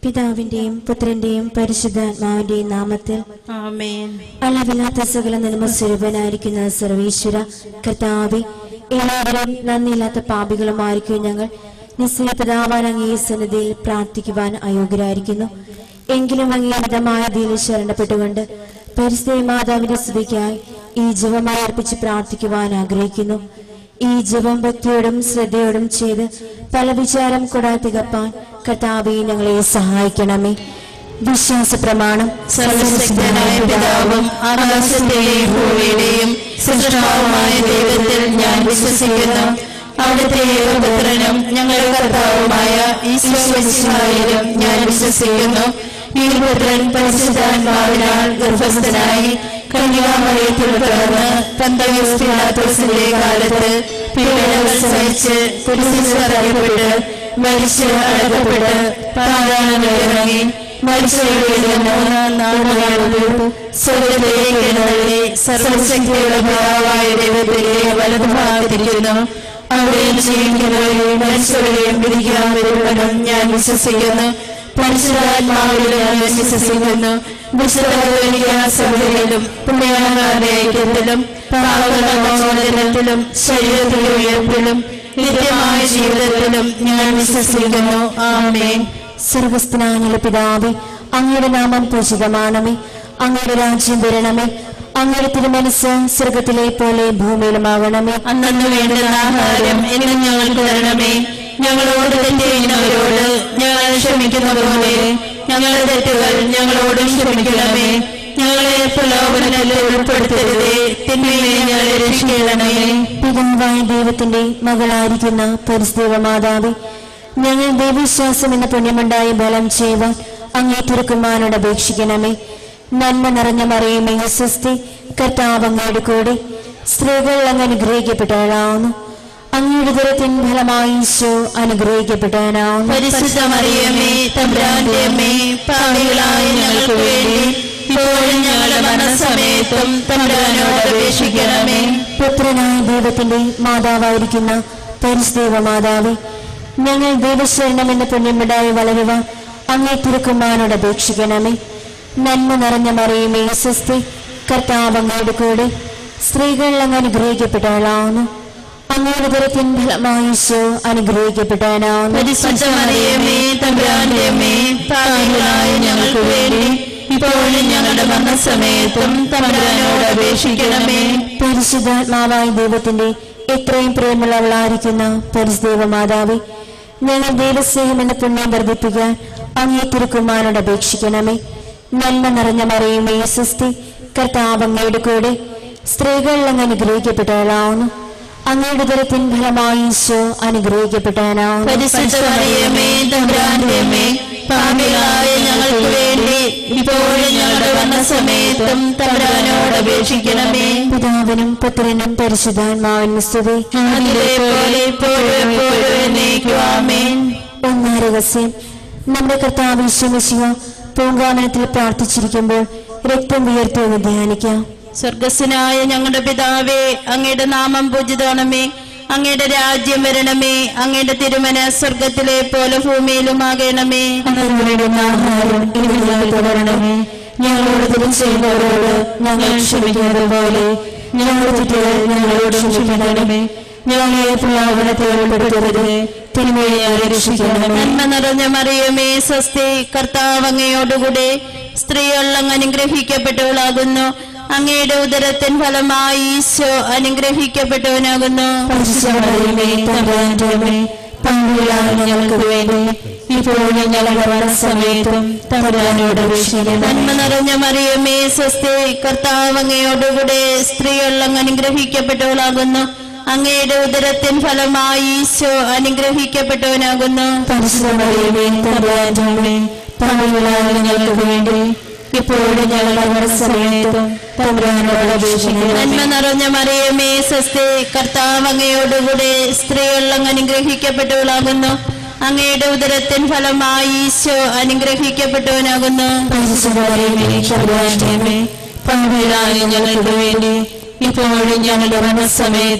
പിതാവിന്റെയും പുത്രന്റെയും പരിശുദ്ധാത്മാവിന്റെയും നാമത്തിൽ ആമേൻ അളവില്ലാത്ത സകല നിയമസ്വരൂപനായിരിക്കുന്ന സർവീശ്വര കർത്താവെ എല്ലാവരും നന്ദിയില്ലാത്ത പാപികളുമായിരിക്കും ഞങ്ങൾ നിസ്സീയപിതാവാൻ അങ്ങേ സന്നിധിയിൽ പ്രാർത്ഥിക്കുവാൻ അയോഗ്യരായിരിക്കുന്നു എങ്കിലും അങ്ങേ മിതമായ ദീനിൽ ശരണപ്പെട്ടുകൊണ്ട് പരിസ്ഥിതി മാതാവിന്റെ സ്തുതിക്കായി ഈ ജപമായി അർപ്പിച്ച് പ്രാർത്ഥിക്കുവാൻ ആഗ്രഹിക്കുന്നു ഈ ജപം ഭക്തിയോടും ശ്രദ്ധയോടും ചെയ്ത് പല വിചാരം കൂടാതെ തികപ്പാൻ കർത്താവെ ഞങ്ങളെ സഹായിക്കണമേ വിശ്വാസ പ്രമാണം സർവശക്തനായ പിതാവും ആകാശത്തെയും ഭൂമിയുടെയും സൃഷ്ടാവുമായ ദൈവത്തിൽ ഞാൻ വിശ്വസിക്കുന്നു അവിടുത്തെ ഏകപുത്രനും ഞങ്ങളുടെ കർത്താവുമായ ഈശ്വരനും ഞാൻ വിശ്വസിക്കുന്നു ഈ പുത്രൻ പരിശുദ്ധാത്മാവിനാൽ ഗർഭസ്ഥനായി കന്യാമറിയത്തിൽ പിറന്ന് പന്തയോസ്പിലാത്തോസിന്റെ കാലത്ത് പീഡനങ്ങൾ സഹിച്ച് കുരിശിൽ തറയപ്പെട്ട് മരിച്ച് അടക്കപ്പെട്ട് പാതാളങ്ങളിറങ്ങി മരിച്ചവരുടെ മൂന്നാം നാളുകളുടെ സ്വർഗത്തിലേക്ക് എഴുന്നള്ളി സർവശക്തിയുള്ള പിതാവായ ദൈവത്തിന്റെ വലതുഭാഗത്തിരിക്കുന്നു അവിടെയും ജീവിക്കുന്നവരെയും മരിച്ചവരെയും പിടിക്കാൻ വരുവനും ഞാൻ വിശ്വസിക്കുന്നു പരിശുദ്ധാത്മാവിലും ഞാൻ വിശ്വസിക്കുന്നു സഭയിലും പുണ്യവാന്മാരുടെ ഐക്യത്തിലും പാവനത്തിലും ശരീരത്തിലും ഉയർപ്പിലും നിത്യമായ ജീവിതത്തിലും ഞാൻ വിശ്വസിക്കുന്നു ആമേൻ സർവസ്നാനുള്ള പിതാവേ അങ്ങയുടെ നാമം പൂജിതമാണമേ അങ്ങയുടെ രാജ്യം വരണമേ അങ്ങയുടെ തിരുമനസ് സ്വർഗത്തിലെ പോലെ ഭൂമിയിലുമാകണമേ അന്നു വേണ്ടുന്ന ആഹാരം എന്നും ഞങ്ങൾക്ക് തരണമേ ഞങ്ങളോട് തെറ്റ് ചെയ്യുന്നവരോട് ഞങ്ങൾ ക്ഷമിക്കുന്ന പോലെ ഞങ്ങളുടെ തെറ്റുകൾ ഞങ്ങളോടും ക്ഷമിക്കണമേ ഞങ്ങളെ പ്രലോഭനത്തിൽ ഉൾപ്പെടുത്തരുതേ തിന്മയെ ഞങ്ങളെ രക്ഷിക്കണമേ പിതാവായ ദൈവത്തിന്റെ മകളായിരിക്കുന്ന പരിസ്ഥിതി മാതാവേ ഞങ്ങൾ ദൈവവിശ്വാസം എന്ന പുണ്യമുണ്ടായി ബലം ചെയ്യുവാൻ അങ്ങേ തിരുക്കുമാരോട് അപേക്ഷിക്കണമേ നന്മ നിറഞ്ഞ മറിയുമേ സ്വസ്തി കർത്താവ് അങ്ങയുടെ കൂടെ സ്ത്രീകൾ അങ്ങ് അനുഗ്രഹിക്കപ്പെട്ടവരാവുന്നു അങ്ങയുടെ ദുരത്തിൻ ഫലമായി ഈശോ അനുഗ്രഹിക്കപ്പെട്ടവനാവുന്നു പരിശുദ്ധ മറിയമേ തമ്പ്രാന്റെ അമ്മേ പാപികളായ ഞങ്ങൾക്ക് വേണ്ടി ഇപ്പോഴും ഞങ്ങളുടെ മരണസമയത്തും തമ്പ്രാനോട് അപേക്ഷിക്കണമേ പുത്രനായ ദൈവത്തിന്റെ മാതാവായിരിക്കുന്ന പരിസ്ഥിതി മാതാവേ ഞങ്ങൾ ദൈവശരണം എന്ന പുണ്യമിടായി വളരുവാൻ അങ്ങേ തിരുക്കുമാനോട് അപേക്ഷിക്കണമേ നന്മ നിറഞ്ഞ മറിയുമേ സ്വസ്തി കർത്താവ് അങ്ങയുടെ കൂടെ സ്ത്രീകൾ അങ്ങ് അനുഗ്രഹിക്കപ്പെട്ടവളാവുന്നു അങ്ങയുടെ ദുരത്തിൻ ഫലമായി ഈശോ അനുഗ്രഹിക്കപ്പെട്ടവനാവുന്നു പരിശുദ്ധ മറിയമേ തമ്പ്രാന്റെ അമ്മേ പാപികളായ ഞങ്ങൾക്ക് വേണ്ടി ഇപ്പോഴും ഞങ്ങളുടെ മരണസമയത്തും തമ്പ്രാനോട് അപേക്ഷിക്കണമേ പരിശുദ്ധാത്മാവായ ദൈവത്തിന്റെ എത്രയും പ്രിയമുള്ളവളായിരിക്കുന്ന പരിസ്ഥിതി മാതാവേ ഞങ്ങൾ ദൈവസ്നേഹം എന്ന പുണ്യം വർദ്ധിപ്പിക്കാൻ അങ്ങേ തിരുക്കുമാരോട് അപേക്ഷിക്കണമേ നന്മ നിറഞ്ഞ മറിയുമേ സ്വസ്തി കർത്താവ് അങ്ങയുടെ കൂടെ സ്ത്രീകൾ അങ്ങ് അനുഗ്രഹിക്കപ്പെട്ടവളാവുന്നു അങ്ങയുടെ ദുരത്തിൻ ഫലമായി ഈശോ അനുഗ്രഹിക്കപ്പെട്ടവനാവുന്നു പരിശുദ്ധ മറിയമേ തമ്പ്രാന്റെ അമ്മേ പാപികളായ ഞങ്ങൾക്ക് വേണ്ടി ഇപ്പോഴും ഞങ്ങളുടെ മരണസമയത്തും തമ്പ്രാനോട് അപേക്ഷിക്കണമേ പിതാവിനും പുത്രനും പരിശുദ്ധാത്മാവിനും സ്തുതി അതിലെ പോലെ ഇപ്പോഴും എപ്പോഴും എന്നേക്കും ആമേൻ ഒന്നാം രഹസ്യം നമ്മുടെ കർത്താവ് ഈശ്വമിശിക പൂങ്കാവനത്തിൽ പ്രാർത്ഥിച്ചിരിക്കുമ്പോൾ രക്തം ഉയർത്തുമെന്ന് ധ്യാനിക്കാം സ്വർഗസ്വനായ ഞങ്ങളുടെ പിതാവേ അങ്ങയുടെ നാമം പൂജിതമാണമേ അങ്ങയുടെ രാജ്യം വരണമേ അങ്ങയുടെ തിരുമന സ്വർഗത്തിലെ പോലെ ഭൂമിയിലുമാകണമേ ആഹാരം ഇന്ന് ഞങ്ങൾക്ക് തരണമേ ഞങ്ങളോട് തെറ്റ് ചെയ്യുന്നവരോട് ഞങ്ങൾ ക്ഷമിക്കുന്നത് പോലെ ഞങ്ങളുടെ തെറ്റുകൾ ഞങ്ങളോട് ക്ഷമിക്കണമേ ഞങ്ങളെ പ്രലോഭനത്തിൽ ഉൾപ്പെടുത്തരുത് തിന്മയെ രക്ഷിക്കണമേ നന്മ നിറഞ്ഞ മറിയമേ സ്വസ്തി കർത്താവ് അങ്ങയോടുകൂടെ സ്ത്രീകൾ അങ്ങ് അനുഗ്രഹിക്കപ്പെട്ടവളാകുന്നു അങ്ങയുടെ ഉദരത്തിൻ ഫലമായി ഈശോ അനുഗ്രഹിക്കപ്പെട്ടവനാകുന്നു പരിശുദ്ധമറിയമേ തമ്പുരാന്റെ അമ്മേ പാപികളായ ഞങ്ങൾക്ക് വേണ്ടി ഇപ്പോഴും ഞങ്ങളുടെ മരണസമയത്തും തമ്പുരാനോട് അപേക്ഷിക്കണമേ നന്മ നിറഞ്ഞ മറിയമേ സ്വസ്തി കർത്താവ് അങ്ങയോടുകൂടെ സ്ത്രീകൾ അങ്ങ് അനുഗ്രഹിക്കപ്പെട്ടവളാകുന്നു അങ്ങയുടെ ഉദരത്തിൻ ഫലമായി ഈശോ അനുഗ്രഹിക്കപ്പെട്ടവനാകുന്നു പരിശുദ്ധമറിയമേ തമ്പുരാന്റെ അമ്മേ പാപികളായ ഞങ്ങൾക്ക് വേണ്ടി ഇപ്പോഴും ഞങ്ങളുടെ മരണസമയത്തും തമ്പുരാനോട് അപേക്ഷിക്കണമേ നന്മ നിറഞ്ഞ മറിയമേ സ്വസ്തി കർത്താവ് അങ്ങയോടുകൂടെ സ്ത്രീകൾ അങ്ങ് അനുഗ്രഹിക്കപ്പെട്ടവളാകുന്നു അങ്ങയുടെ ഉദരത്തിൻ ഫലമായി ഈശോ അനുഗ്രഹിക്കപ്പെട്ടവനാകുന്നു പരിശുദ്ധമറിയമേ തമ്പുരാന്റെ അമ്മേ പാപികളായ ഞങ്ങൾക്ക് വേണ്ടി ഇപ്പോഴും ഞങ്ങളുടെ മരണസമയത്തും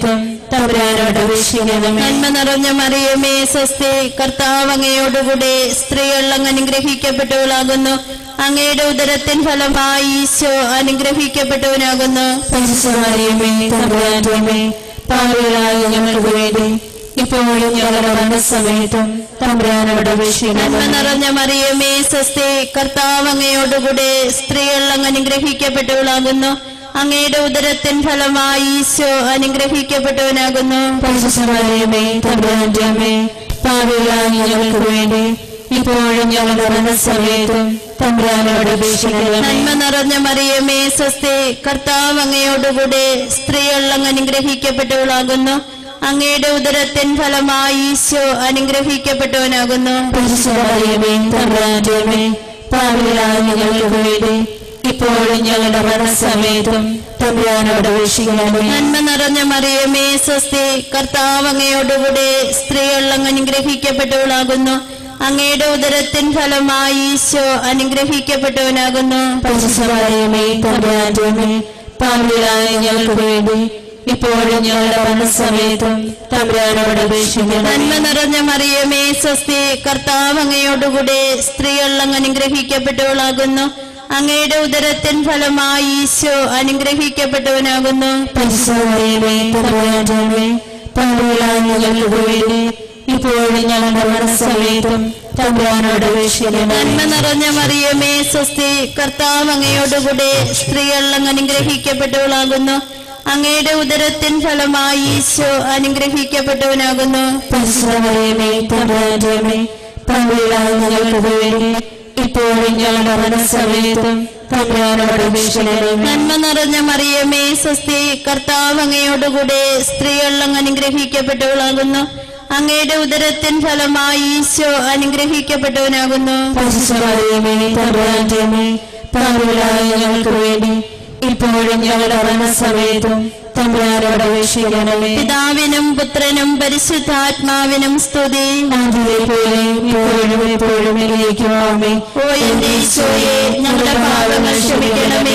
തമ്പുരാനോട് അപേക്ഷിക്കണമേ നന്മ നിറഞ്ഞ മറിയമേ സ്വസ്തി കർത്താവ് അങ്ങയോടുകൂടെ സ്ത്രീകൾ അങ്ങ് അനുഗ്രഹിക്കപ്പെട്ടവളാകുന്നു അങ്ങയുടെ ഉദരത്തിൻ ഫലമായി ഈശോ അനുഗ്രഹിക്കപ്പെട്ടവനാകുന്നു പരിശുദ്ധമറിയമേ തമ്പുരാന്റെ അമ്മേ പാപികളായ ഞങ്ങൾക്ക് വേണ്ടി ഇപ്പോഴും ഞങ്ങളുടെ മരണസമയത്തും തമ്പുരാനോട് നന്മ അപേക്ഷിക്കണമേ നിറഞ്ഞ മറിയമേ സ്വസ്തി കർത്താവ് അങ്ങയോടുകൂടെ സ്ത്രീകൾ അങ്ങ് അനുഗ്രഹിക്കപ്പെട്ടവളാകുന്നു അങ്ങയുടെ ഉദരത്തിൻ ഫലമായി ഈശോ അനുഗ്രഹിക്കപ്പെട്ടവനാകുന്നു പരിശുദ്ധമറിയമേ തമ്പുരാന്റെ അമ്മേ പാപികളായ ഞങ്ങൾക്ക് വേണ്ടി ഇപ്പോഴും ഞങ്ങളുടെ മരണസമയത്തും തമ്പുരാനോട് അപേക്ഷിക്കണമേ നന്മ നിറഞ്ഞ മറിയമേ സ്വസ്തി കർത്താവ് അങ്ങയോടുകൂടെ സ്ത്രീകൾ അങ്ങ് അനുഗ്രഹിക്കപ്പെട്ടവളാകുന്നു അങ്ങയുടെ ഉദരത്തിൻ ഫലമായി ഈശോ അനുഗ്രഹിക്കപ്പെട്ടവനാകുന്നു പരിശുദ്ധമറിയമേ തമ്പുരാന്റെ അമ്മേ പാപികളായ ഞങ്ങൾക്ക് വേണ്ടി ഇപ്പോഴും ഞങ്ങളുടെ മരണസമയത്തും തമ്പുരാനോട് അപേക്ഷിക്കണമേ നന്മ നിറഞ്ഞ മറിയമേ സ്വസ്തി കർത്താവ് അങ്ങയോടുകൂടെ സ്ത്രീകൾ അങ്ങ് അനുഗ്രഹിക്കപ്പെട്ടവളാകുന്നു അങ്ങയുടെ ഉദരത്തിൻ ഫലമായി ഈശോ അനുഗ്രഹിക്കപ്പെട്ടവനാകുന്നു പരിശുദ്ധമറിയമേ തമ്പുരാന്റെ അമ്മേ പാപികളായ ഞങ്ങൾക്ക് വേണ്ടി ഇപ്പോഴും ഞങ്ങളുടെ മരണസമയത്തും തമ്പുരാനോട് അപേക്ഷിക്കണം നന്മ നിറഞ്ഞ മറിയമേ സ്വസ്തി കർത്താവ് അങ്ങയോടുകൂടെ സ്ത്രീകൾ അങ്ങ് അനുഗ്രഹിക്കപ്പെട്ടവളാകുന്നു അങ്ങയുടെ ഉദരത്തിൻ ഫലമായി ഈശോ അനുഗ്രഹിക്കപ്പെട്ടവനാകുന്നു പരിശുദ്ധമറിയമേ തമ്പുരാന്റെ അമ്മേ പാപികളായ ഞങ്ങൾക്ക് വേണ്ടി ഇപ്പോഴും ഞങ്ങളുടെ മരണസമയത്തും തമ്പുരാനോട് അപേക്ഷിക്കണം നന്മ നിറഞ്ഞ മറിയമേ സ്വസ്തി കർത്താവ് അങ്ങയോടുകൂടെ സ്ത്രീകൾ അങ്ങ് അനുഗ്രഹിക്കപ്പെട്ടവളാകുന്നു അങ്ങയുടെ ഉദരത്തിൻ ഫലമായി ഈശോ അനുഗ്രഹിക്കപ്പെട്ടവനാകുന്നു പരിശുദ്ധമറിയമേ തമ്പുരാന്റെ അമ്മേ പാപികളായ ഞങ്ങൾക്ക് വേണ്ടി ഇപ്പോഴും ഞങ്ങളുടെ മരണസമയത്തും തമ്പുരാനോട് അപേക്ഷിക്കണം നന്മ നിറഞ്ഞ മറിയമേ സ്വസ്തി കർത്താവ് അങ്ങയോടുകൂടെ സ്ത്രീകൾ അങ്ങ് അനുഗ്രഹിക്കപ്പെട്ടവളാകുന്നു അങ്ങയുടെ ഉദരത്തിൻ ഫലമായി ഈശോ അനുഗ്രഹിക്കപ്പെട്ടവനാകുന്നു പരിശുദ്ധമറിയമേ തമ്പുരാന്റെ അമ്മേ പാപികളായ ഞങ്ങൾക്ക് വേണ്ടി ഇപ്പോഴും ഞങ്ങളുടെ മരണസമയത്തും തമ്പുരാനോട് അപേക്ഷിക്കണമേ പിതാവിനും പുത്രനും പരിശുദ്ധാത്മാവിനും സ്തുതി ആദ്യത്തെ പോലെ ഇപ്പോഴും എപ്പോഴും എനിക്കുമാമേ ഓ എന്റെ ഈശോയെ ഞങ്ങളുടെ പാപങ്ങൾ ക്ഷമിക്കണമേ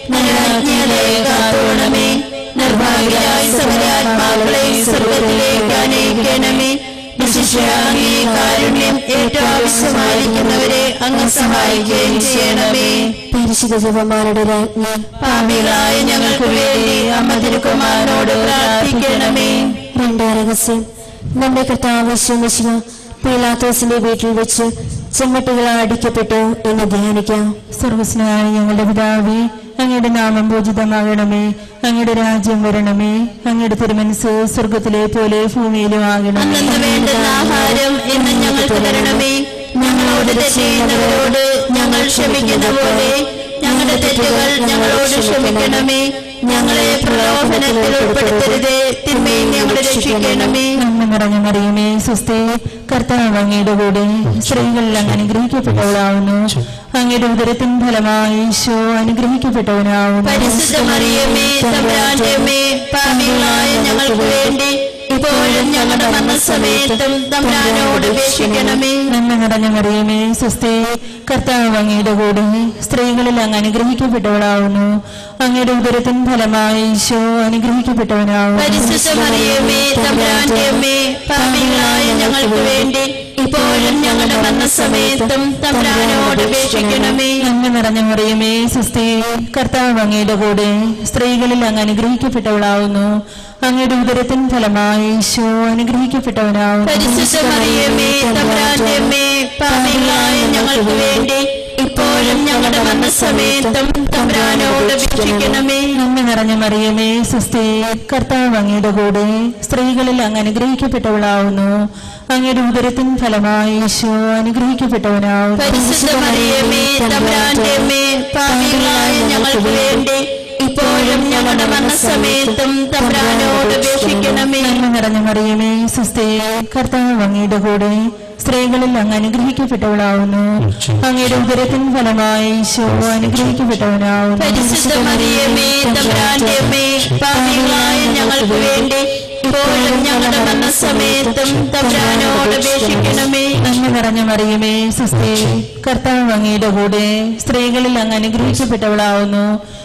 ഞങ്ങളെ കാത്തോണമേ നിർഭാഗ്യരായ സകലാത്മാക്കളെ സ്വർഗത്തിലേക്ക് അനയിക്കണമേ വിശിഷ്യാങ്ങേ കാരുണ്യം ഏറ്റവും ആവശ്യമായിരിക്കുന്നവരെ അങ്ങ് സഹായിക്കുകയും ചെയ്യണമേ പരിശുദ്ധ ജപമാരുടെ രാജ്ഞി പാപികളായ ഞങ്ങൾക്ക് വേണ്ടി അമ്മ തിരുക്കുമാരനോട് പ്രാർത്ഥിക്കണമേ രണ്ടാം രഹസ്യം നമ്മുടെ കർത്താവ് ശുമശിവ പീലാത്തോസിന്റെ വീട്ടിൽ വെച്ച് ചെമ്മട്ടുകൾ അടിക്കപ്പെട്ടു എന്ന് ധ്യാനിക്കാം സർവസ്നായ ഞങ്ങളുടെ പിതാവേ അങ്ങയുടെ നാമം പൂജിതമാകണമേ അങ്ങയുടെ രാജ്യം വരണമേ അങ്ങയുടെ തിരുമനസ് സ്വർഗത്തിലെ പോലെ ഭൂമിയിലും ആകണമേ അന്നു വേണ്ടുന്ന ആഹാരം എന്ന് ഞങ്ങൾക്ക് തരണമേ ഞങ്ങളോട് തെറ്റ് ചെയ്യുന്നവരോട് ഞങ്ങൾ ക്ഷമിക്കുന്ന പോലെ ഞങ്ങളുടെ തെറ്റുകൾ ഞങ്ങളോട് ക്ഷമിക്കണമേ ഞങ്ങളെ പ്രലോഭനത്തിൽ ഉൾപ്പെടുത്തരുതേ തിന്മയിൽ ഞങ്ങളെ രക്ഷിക്കണമേ നന്മ നിറഞ്ഞ മറിയമേ സ്വസ്തി കർത്താവ് അങ്ങയുടെ കൂടെ സ്ത്രീകളിൽ അങ്ങ് അനുഗ്രഹിക്കപ്പെട്ടവളാവുന്നു അങ്ങയുടെ ഉദരത്തിൻ ഫലമായി ഈശോ അനുഗ്രഹിക്കപ്പെട്ടവനാവുന്നു പരിശുദ്ധ മറിയമേ തമ്പുരാന്റെ അമ്മേ പാപികളായ ഞങ്ങൾക്ക് വേണ്ടി ഇപ്പോഴും ഞങ്ങളുടെ മരണസമയത്തും തമ്പുരാനോട് അപേക്ഷിക്കണമേ നന്മ നിറഞ്ഞ മറിയമേ സ്വസ്തി കർത്താവ് അങ്ങയുടെ കൂടെ സ്ത്രീകളിൽ അങ്ങ് അനുഗ്രഹിക്കപ്പെട്ടവളാവുന്നു അങ്ങയുടെ ഉദരത്തിൻ ഫലമായി ഈശോ അനുഗ്രഹിക്കപ്പെട്ടവനാവുന്നു പരിശുദ്ധ മറിയമേ തമ്പുരാന്റെ അമ്മേ പാപികളായ ഞങ്ങൾക്ക് വേണ്ടി ഇപ്പോഴും ഞങ്ങളുടെ മരണസമയത്തും തമ്പുരാനോട് അപേക്ഷിക്കണമേ നന്മ നിറഞ്ഞ മറിയമേ സ്വസ്തി കർത്താവ് അങ്ങയുടെ കൂടെ സ്ത്രീകളിൽ അങ്ങ് അനുഗ്രഹിക്കപ്പെട്ടവളാവുന്നു അങ്ങയുടെ ഉദരത്തിൻ ഫലമായി ഈശോ അനുഗ്രഹിക്കപ്പെട്ടവനാവുന്നു പരിശുദ്ധ മറിയമേ തമ്പുരാന്റെ അമ്മേ പാപികളായ ഞങ്ങൾക്ക് വേണ്ടി ഇപ്പോഴും ഞങ്ങളുടെ മരണസമയത്തും തമ്പുരാനോട് അപേക്ഷിക്കണമേ നന്മ നിറഞ്ഞ മറിയമേ സ്വസ്തി കർത്താവ് അങ്ങയുടെ കൂടെ സ്ത്രീകളിൽ അങ്ങ് അനുഗ്രഹിക്കപ്പെട്ടവളാവുന്നു അങ്ങയുടെ ഉദരത്തിൻ ഫലമായി ഈശോ അനുഗ്രഹിക്കപ്പെട്ടവനാവുന്നു പരിശുദ്ധ മറിയമേ തമ്പുരാന്റെ അമ്മേ പാപികളായ ഞങ്ങൾക്ക് വേണ്ടി ഇപ്പോഴും ഞങ്ങളുടെ മരണസമയത്തും തമ്പുരാനോട് അപേക്ഷിക്കണമേ നന്മ നിറഞ്ഞ മറിയമേ സ്വസ്തി കർത്താവ് അങ്ങയുടെ കൂടെ സ്ത്രീകളിൽ അങ്ങ് അനുഗ്രഹിക്കപ്പെട്ടവളാവുന്നു അങ്ങയുടെ ഉദരത്തിൻ ഫലമായി ഈശോ അനുഗ്രഹിക്കപ്പെട്ടവനാവുന്നു പരിശുദ്ധ മറിയമേ തമ്പുരാന്റെ അമ്മേ പാപികളായ ഞങ്ങൾക്ക് വേണ്ടി ഇപ്പോഴും ഞങ്ങളുടെ മരണസമയത്തും തമ്പുരാനോട് അപേക്ഷിക്കണമേ നന്മ നിറഞ്ഞ മറിയമേ സ്വസ്തി കർത്താവ് അങ്ങയുടെ കൂടെ സ്ത്രീകളിൽ അങ്ങ് അനുഗ്രഹിക്കപ്പെട്ടവളാവുന്നു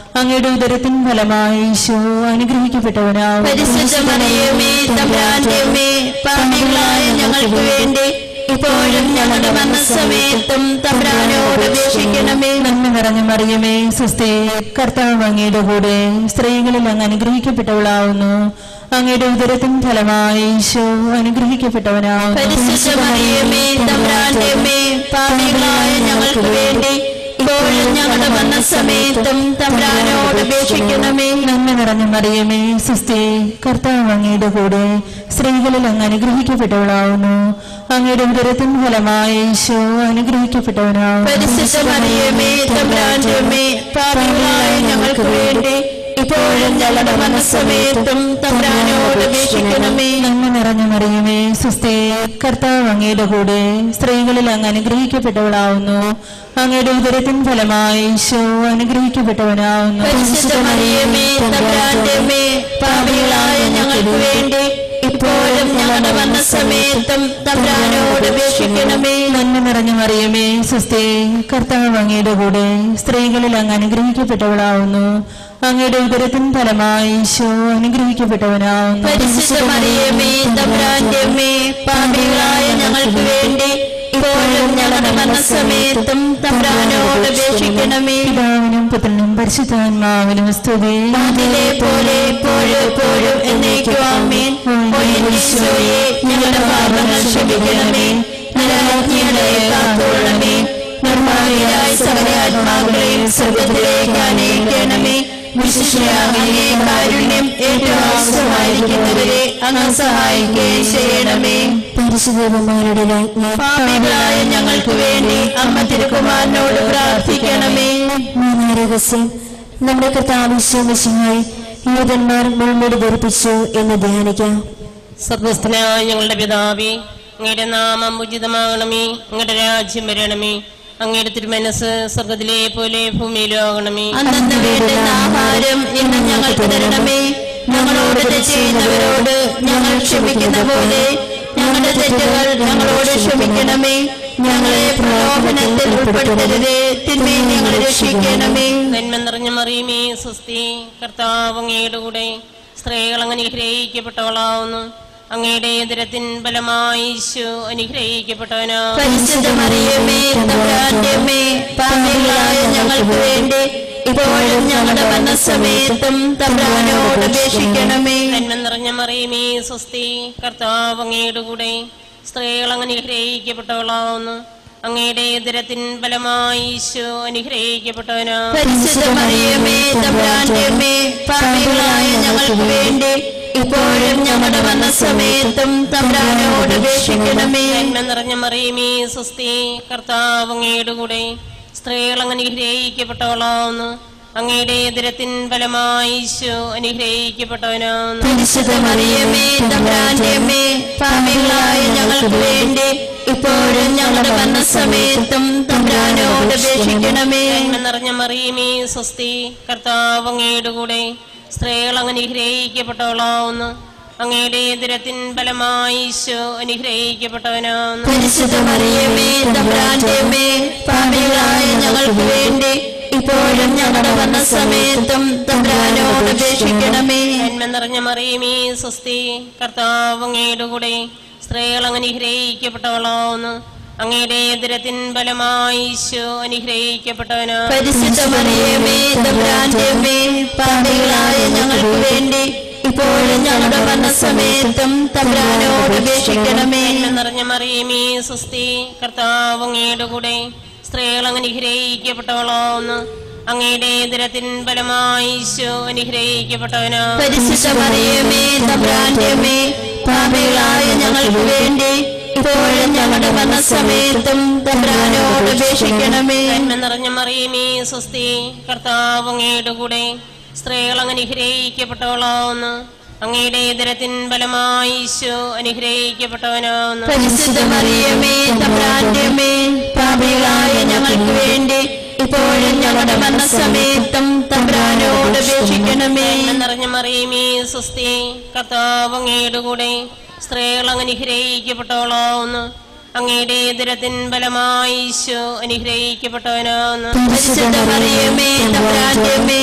അങ്ങയുടെ ഉദരത്തിൻ ഫലമായി ഈശോ അനുഗ്രഹിക്കപ്പെട്ടവനാവും പരിശുദ്ധ മറിയമേ തമ്പുരാന്റെ അമ്മേ പാപികളായ ഞങ്ങൾക്ക് വേണ്ടി ഇപ്പോഴും ഞങ്ങളുടെ മരണസമയത്തും തമ്പുരാനോട് അപേക്ഷിക്കണമേ നന്മ നിറഞ്ഞ മറിയമേ സുസ്ഥി കർത്താവ് അങ്ങയുടെ കൂടെ സ്ത്രീകളിൽ അങ്ങ് അനുഗ്രഹിക്കപ്പെട്ടവളാവുന്നു അങ്ങയുടെ ഉദരത്തിൻ ഫലമായി ഈശോ അനുഗ്രഹിക്കപ്പെട്ടവനാവുന്നു പരിശുദ്ധ മറിയമേ തമ്പുരാന്റെ അമ്മേ പാപികളായ ഞങ്ങൾക്ക് വേണ്ടി ഇപ്പോഴും ഞങ്ങളുടെ മരണസമയത്തും തമ്പുരാനോട് അപേക്ഷിക്കണമേ നന്മ നിറഞ്ഞ മറിയമേ സുസ്ഥി കർത്താവ് അങ്ങയുടെ കൂടെ സ്ത്രീകളിൽ അങ്ങ് അനുഗ്രഹിക്കപ്പെട്ടവളാവുന്നു അങ്ങയുടെ ഉദരത്തിൻ ഫലമായി ഈശോ അനുഗ്രഹിക്കപ്പെട്ടവനാവുന്നു പരിശുദ്ധ മറിയമേ തമ്പുരാന്റെ അമ്മേ പാപികളായ ഞങ്ങൾക്ക് വേണ്ടി ഇപ്പോഴും ഞങ്ങളുടെ മനസ്സമയത്തും തമ്പുരാനോട് അപേക്ഷിക്കണമേ നന്മ നിറഞ്ഞ മറിയമേ സുസ്ഥി കർത്താവ് അങ്ങയുടെ കൂടെ സ്ത്രീകളിൽ അങ്ങ് അനുഗ്രഹിക്കപ്പെട്ടവളാവുന്നു അങ്ങയുടെ ഉദരത്തിൻ ഫലമായി ഈശോ അനുഗ്രഹിക്കപ്പെട്ടവനാവുന്നു പരിശുദ്ധ മറിയമേ തമ്പുരാന്റെ അമ്മേ പാപികളായ ഞങ്ങൾക്ക് വേണ്ടി ഇപ്പോഴും ഞങ്ങളുടെ മരണസമയത്തും തമ്പുരാനോട് അപേക്ഷിക്കണമേ നന്മ നിറഞ്ഞ മറിയമേ സുസ്ഥി കർത്താവ് അങ്ങയുടെ കൂടെ സ്ത്രീകളിൽ അങ്ങ് അനുഗ്രഹിക്കപ്പെട്ടവളാവുന്നു അങ്ങയുടെ ഉദരത്തിൻ ഫലമായി ഈശോ അനുഗ്രഹിക്കപ്പെട്ടവനാവുന്നു പരിശുദ്ധ മറിയമേ തമ്പുരാന്റെ അമ്മേ പാപികളായ ഞങ്ങൾക്ക് വേണ്ടി ഇപ്പോഴും ഞങ്ങളുടെ മരണസമയത്തും തമ്പുരാനോട് അപേക്ഷിക്കണമേ പിതാവിനും പുത്രനും പരിശുദ്ധാത്മാവിനും സ്തുതി അതിലെ പോലെ എപ്പോഴും എപ്പോഴും എന്നേക്കും ആമേൻ ഓ എന്റെ ഈശോയെ ഞങ്ങളുടെ പാപങ്ങൾ ക്ഷമിക്കണമേ നരഹത്യങ്ങളെ കാത്തോളണമേ നിർമ്മാണിയായ സകല ആത്മാക്കളെയും സ്വർഗത്തിലേക്ക് അനയിക്കണമേ വിശിഷ്യാകനെ കാരുണ്യം ഏറ്റവും ആവശ്യമായിരിക്കുന്നവരെ അങ്ങ് സഹായിക്കുകയും ചെയ്യണമേ പരിശുദ്ധമാരുടെ രാജ്ഞി പാപികളായ ഞങ്ങൾക്ക് വേണ്ടി അമ്മ തിരുക്കുമാരനോട് പ്രാർത്ഥിക്കണമേ മൂന്നാം രഹസ്യം നമ്മുടെ കർത്താവിശ്വമിശിഹായി യൂതന്മാർ മുൾമുടി ധരിപ്പിച്ചു എന്ന് ധ്യാനിക്കാം സർവസ്ഥനായ ഞങ്ങളുടെ പിതാവേ അങ്ങയുടെ നാമം ഉചിതമാകണമേ അങ്ങയുടെ രാജ്യം വരണമേ അങ്ങയുടെ തിരുമനസ് സ്വർഗത്തിലെ പോലെ ഭൂമിയിലും ആകണമേ അന്നു വേണ്ടുന്ന ആഹാരം ഇന്ന് ഞങ്ങൾക്ക് തരണമേ ഞങ്ങളോട് തെറ്റ് ചെയ്യുന്നവരോട് ഞങ്ങൾ ക്ഷമിക്കുന്ന പോലെ ഞങ്ങളുടെ തെറ്റുകൾ ഞങ്ങളോട് ക്ഷമിക്കണമേ ഞങ്ങളെ പ്രലോഭനത്തിൽ ഉൾപ്പെടുത്തരുതേ തിന്മയിൽ ഞങ്ങളെ രക്ഷിക്കണമേ നന്മ നിറഞ്ഞ മറിയുമേ സ്വസ്തി കർത്താവ് അങ്ങയുടെ കൂടെ സ്ത്രീകൾ അങ്ങ് അനുഗ്രഹിക്കപ്പെട്ടവളാവുന്നു അങ്ങയുടെ എതിരത്തിൻ ബലമായി ഈശോ അനുഗ്രഹിക്കപ്പെട്ടവനോ പരിശുദ്ധ മറിയമേ തമ്പുരാന്റെ അമ്മേ പാപികളായ ഞങ്ങൾക്ക് വേണ്ടി ഇപ്പോഴും ഞങ്ങളുടെ മരണസമയത്തും തമ്പുരാനോട് അപേക്ഷിക്കണമേ നന്മ നിറഞ്ഞ മറിയുമേ സ്വസ്തി കർത്താവ് അങ്ങയുടെ കൂടെ സ്ത്രീകൾ അങ്ങ് അനുഗ്രഹിക്കപ്പെട്ടവളാവുന്നു അങ്ങയുടെ എതിരത്തിൻ ബലമായി ഈശോ അനുഗ്രഹിക്കപ്പെട്ടവനോ പരിശുദ്ധ മറിയമേ തമ്പുരാന്റെ അമ്മേ പാപികളായ ഞങ്ങൾക്ക് വേണ്ടി ഇപ്പോഴും ഞങ്ങളുടെ മരണസമയത്തും തമ്പുരാനോട് അപേക്ഷിക്കണമേ നന്മ നിറഞ്ഞ മറിയമേ സ്വസ്തി കർത്താവ് അങ്ങയുടെ കൂടെ സ്ത്രീകൾ അങ്ങ് അനുഗ്രഹിക്കപ്പെട്ടവളാവുന്നു അങ്ങയുടെ എതിരത്തിൻ ബലമായി ഈശോ അനുഗ്രഹിക്കപ്പെട്ടവനാവുന്നു പരിശുദ്ധ മറിയമേ തമ്പുരാന്റെ അമ്മേ പാപികളായ ഞങ്ങൾക്ക് വേണ്ടി ഇപ്പോഴും ഞങ്ങളുടെ മരണസമയത്തും തമ്പുരാനോട് അപേക്ഷിക്കണമേ നന്മ നിറഞ്ഞ മറിയമേ സ്വസ്തി കർത്താവ് അങ്ങയുടെ കൂടെ സ്ത്രീകൾ അങ്ങ് അനുഗ്രഹിക്കപ്പെട്ടവളാവുന്നു അങ്ങയുടെ എതിരത്തിൻ ബലമായി ഈശോ അനുഗ്രഹിക്കപ്പെട്ടവനാവുന്നു പരിശുദ്ധ മറിയമേ തമ്പുരാന്റെ അമ്മേ പാപികളായ ഞങ്ങൾക്ക് വേണ്ടി ഇപ്പോഴും ഞങ്ങളുടെ മരണസമയത്തും തമ്പുരാനോട് അപേക്ഷിക്കണമേ നന്മ നിറഞ്ഞ മറിയമേ സ്വസ്തി കർത്താവ് അങ്ങയുടെ കൂടെ സ്ത്രീകൾ അങ്ങ് അനുഗ്രഹിക്കപ്പെട്ടവളാവുന്നു അങ്ങയുടെ എതിരത്തിൻ ബലമായി ഈശോ അനുഗ്രഹിക്കപ്പെട്ടവനാവുന്നു പരിശുദ്ധ മറിയമേ തമ്പുരാന്റെ അമ്മേ പാപികളായ ഞങ്ങൾക്ക് വേണ്ടി ഇപ്പോഴും ഞങ്ങളുടെ മരണസമയത്തും തമ്പുരാനോട് അപേക്ഷിക്കണമേ നന്മ നിറഞ്ഞ മറിയമേ സ്വസ്തി കർത്താവ് അങ്ങയുടെ കൂടെ സ്ത്രീകൾ അങ്ങ് അനുഗ്രഹിക്കപ്പെട്ടവളാവുന്നു അങ്ങയുടെ എതിരത്തിൻ ബലമായി ഈശോ അനുഗ്രഹിക്കപ്പെട്ടവനാവുന്നു പരിശുദ്ധ മറിയമേ തമ്പുരാന്റെ അമ്മേ പാപികളായ ഞങ്ങൾക്ക് വേണ്ടി ഇപ്പോഴും ഞങ്ങളുടെ മരണസമയത്തും തമ്പുരാനോട് അപേക്ഷിക്കണമേ നന്മ നിറഞ്ഞ മറിയമേ സ്വസ്തി കർത്താവ് അങ്ങയുടെ കൂടെ സ്ത്രീകൾ അങ്ങ് അനുഗ്രഹിക്കപ്പെട്ടവളാവുന്നു അങ്ങയുടെ എതിരത്തിൻ ബലമായി ഈശോ അനുഗ്രഹിക്കപ്പെട്ടവനാവുന്നു പരിശുദ്ധ മറിയമേ തമ്പുരാന്റെ അമ്മേ പാപികളായ ഞങ്ങൾക്ക് വേണ്ടി ഇപ്പോഴും ഞങ്ങളുടെ മരണസമയത്തും തമ്പുരാനോട് അപേക്ഷിക്കണമേ നന്മ നിറഞ്ഞ മറിയമേ സ്വസ്തി കർത്താവ് അങ്ങയുടെ കൂടെ സ്ത്രീകൾ അങ്ങ് അനുഗ്രഹിക്കപ്പെട്ടവളാവുന്നു അങ്ങയുടെ എതിരത്തിൻ ബലമായി ഈശോ അനുഗ്രഹിക്കപ്പെട്ടവനാവുന്നു പരിശുദ്ധ മറിയമേ തമ്പുരാന്റെ അമ്മേ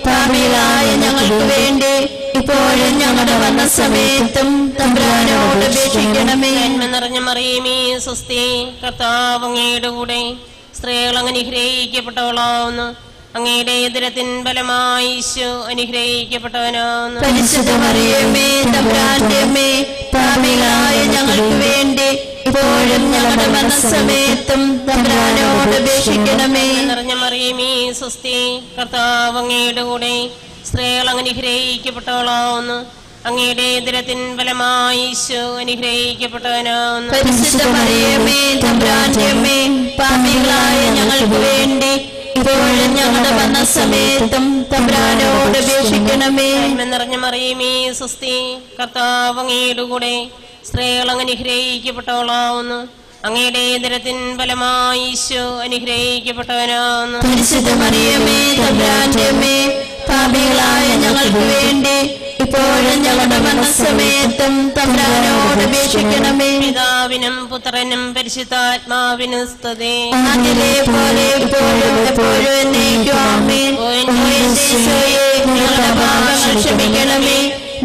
പാപികളായ ഞങ്ങൾക്ക് വേണ്ടി ഇപ്പോഴും ഞങ്ങളുടെ മരണസമയത്തും തമ്പുരാനോട് അപേക്ഷിക്കണമേ നന്മ നിറഞ്ഞ മറിയമേ സുസ്ഥി കർത്താവ് അങ്ങയുടെ കൂടെ സ്ത്രീകൾ അങ്ങ് അനുഗ്രഹിക്കപ്പെട്ടവളാവുന്നു അങ്ങയുടെ എതിരത്തിൻ ഫലമായി ഈശോ അനുഗ്രഹിക്കപ്പെട്ടവനാവുന്നു പരിശുദ്ധ മറിയമേ തമ്പുരാന്റെ അമ്മേ പാപികളായ ഞങ്ങൾക്ക് വേണ്ടി ഇപ്പോഴും ഞങ്ങളുടെ മരണസമയത്തും തമ്പുരാനോട് അപേക്ഷിക്കണമേ നിറഞ്ഞ മറിയമേ സുസ്ഥി കർത്താവ് അങ്ങയുടെ കൂടെ സ്ത്രീകൾ അങ്ങ് അനുഗ്രഹിക്കപ്പെട്ടവളാവുന്നു അങ്ങയുടെ എതിരത്തിൻ ഫലമായി ഈശോ അനുഗ്രഹിക്കപ്പെട്ടവനാവുന്നു പരിശുദ്ധ മറിയമേ തമ്പുരാന്റെ അമ്മേ പാപികളായ ഞങ്ങൾക്ക് വേണ്ടി ഇപ്പോഴും ഞങ്ങളുടെ മരണസമയത്തും തമ്പുരാനോട് അപേക്ഷിക്കണമേ നന്മ നിറഞ്ഞ മറിയമേ സുസ്ഥി കർത്താവ് അങ്ങയുടെ കൂടെ സ്ത്രീകൾ അങ്ങ് അനുഗ്രഹിക്കപ്പെട്ടവളാവുന്നു അങ്ങയുടെ എതിരത്തിൻ ഫലമായി ഈശോ അനുഗ്രഹിക്കപ്പെട്ടവനാവുന്നു പരിശുദ്ധ മറിയമേ തമ്പുരാന്റെ അമ്മേ പാപികളായ ഞങ്ങൾക്ക് വേണ്ടി ഇപ്പോഴും ഞങ്ങളുടെ മരണസമയത്തും തമ്പുരാനോട് അപേക്ഷിക്കണമേ പിതാവിനും പുത്രനും പരിശുദ്ധാത്മാവിനും സ്തുതി ആദ്യത്തെ പോലെ ഇപ്പോഴും എപ്പോഴും എന്നേക്കും ആമേൻ ഓ യേശുവേ, ഞങ്ങളുടെ പാപങ്ങൾ ക്ഷമിക്കണമേ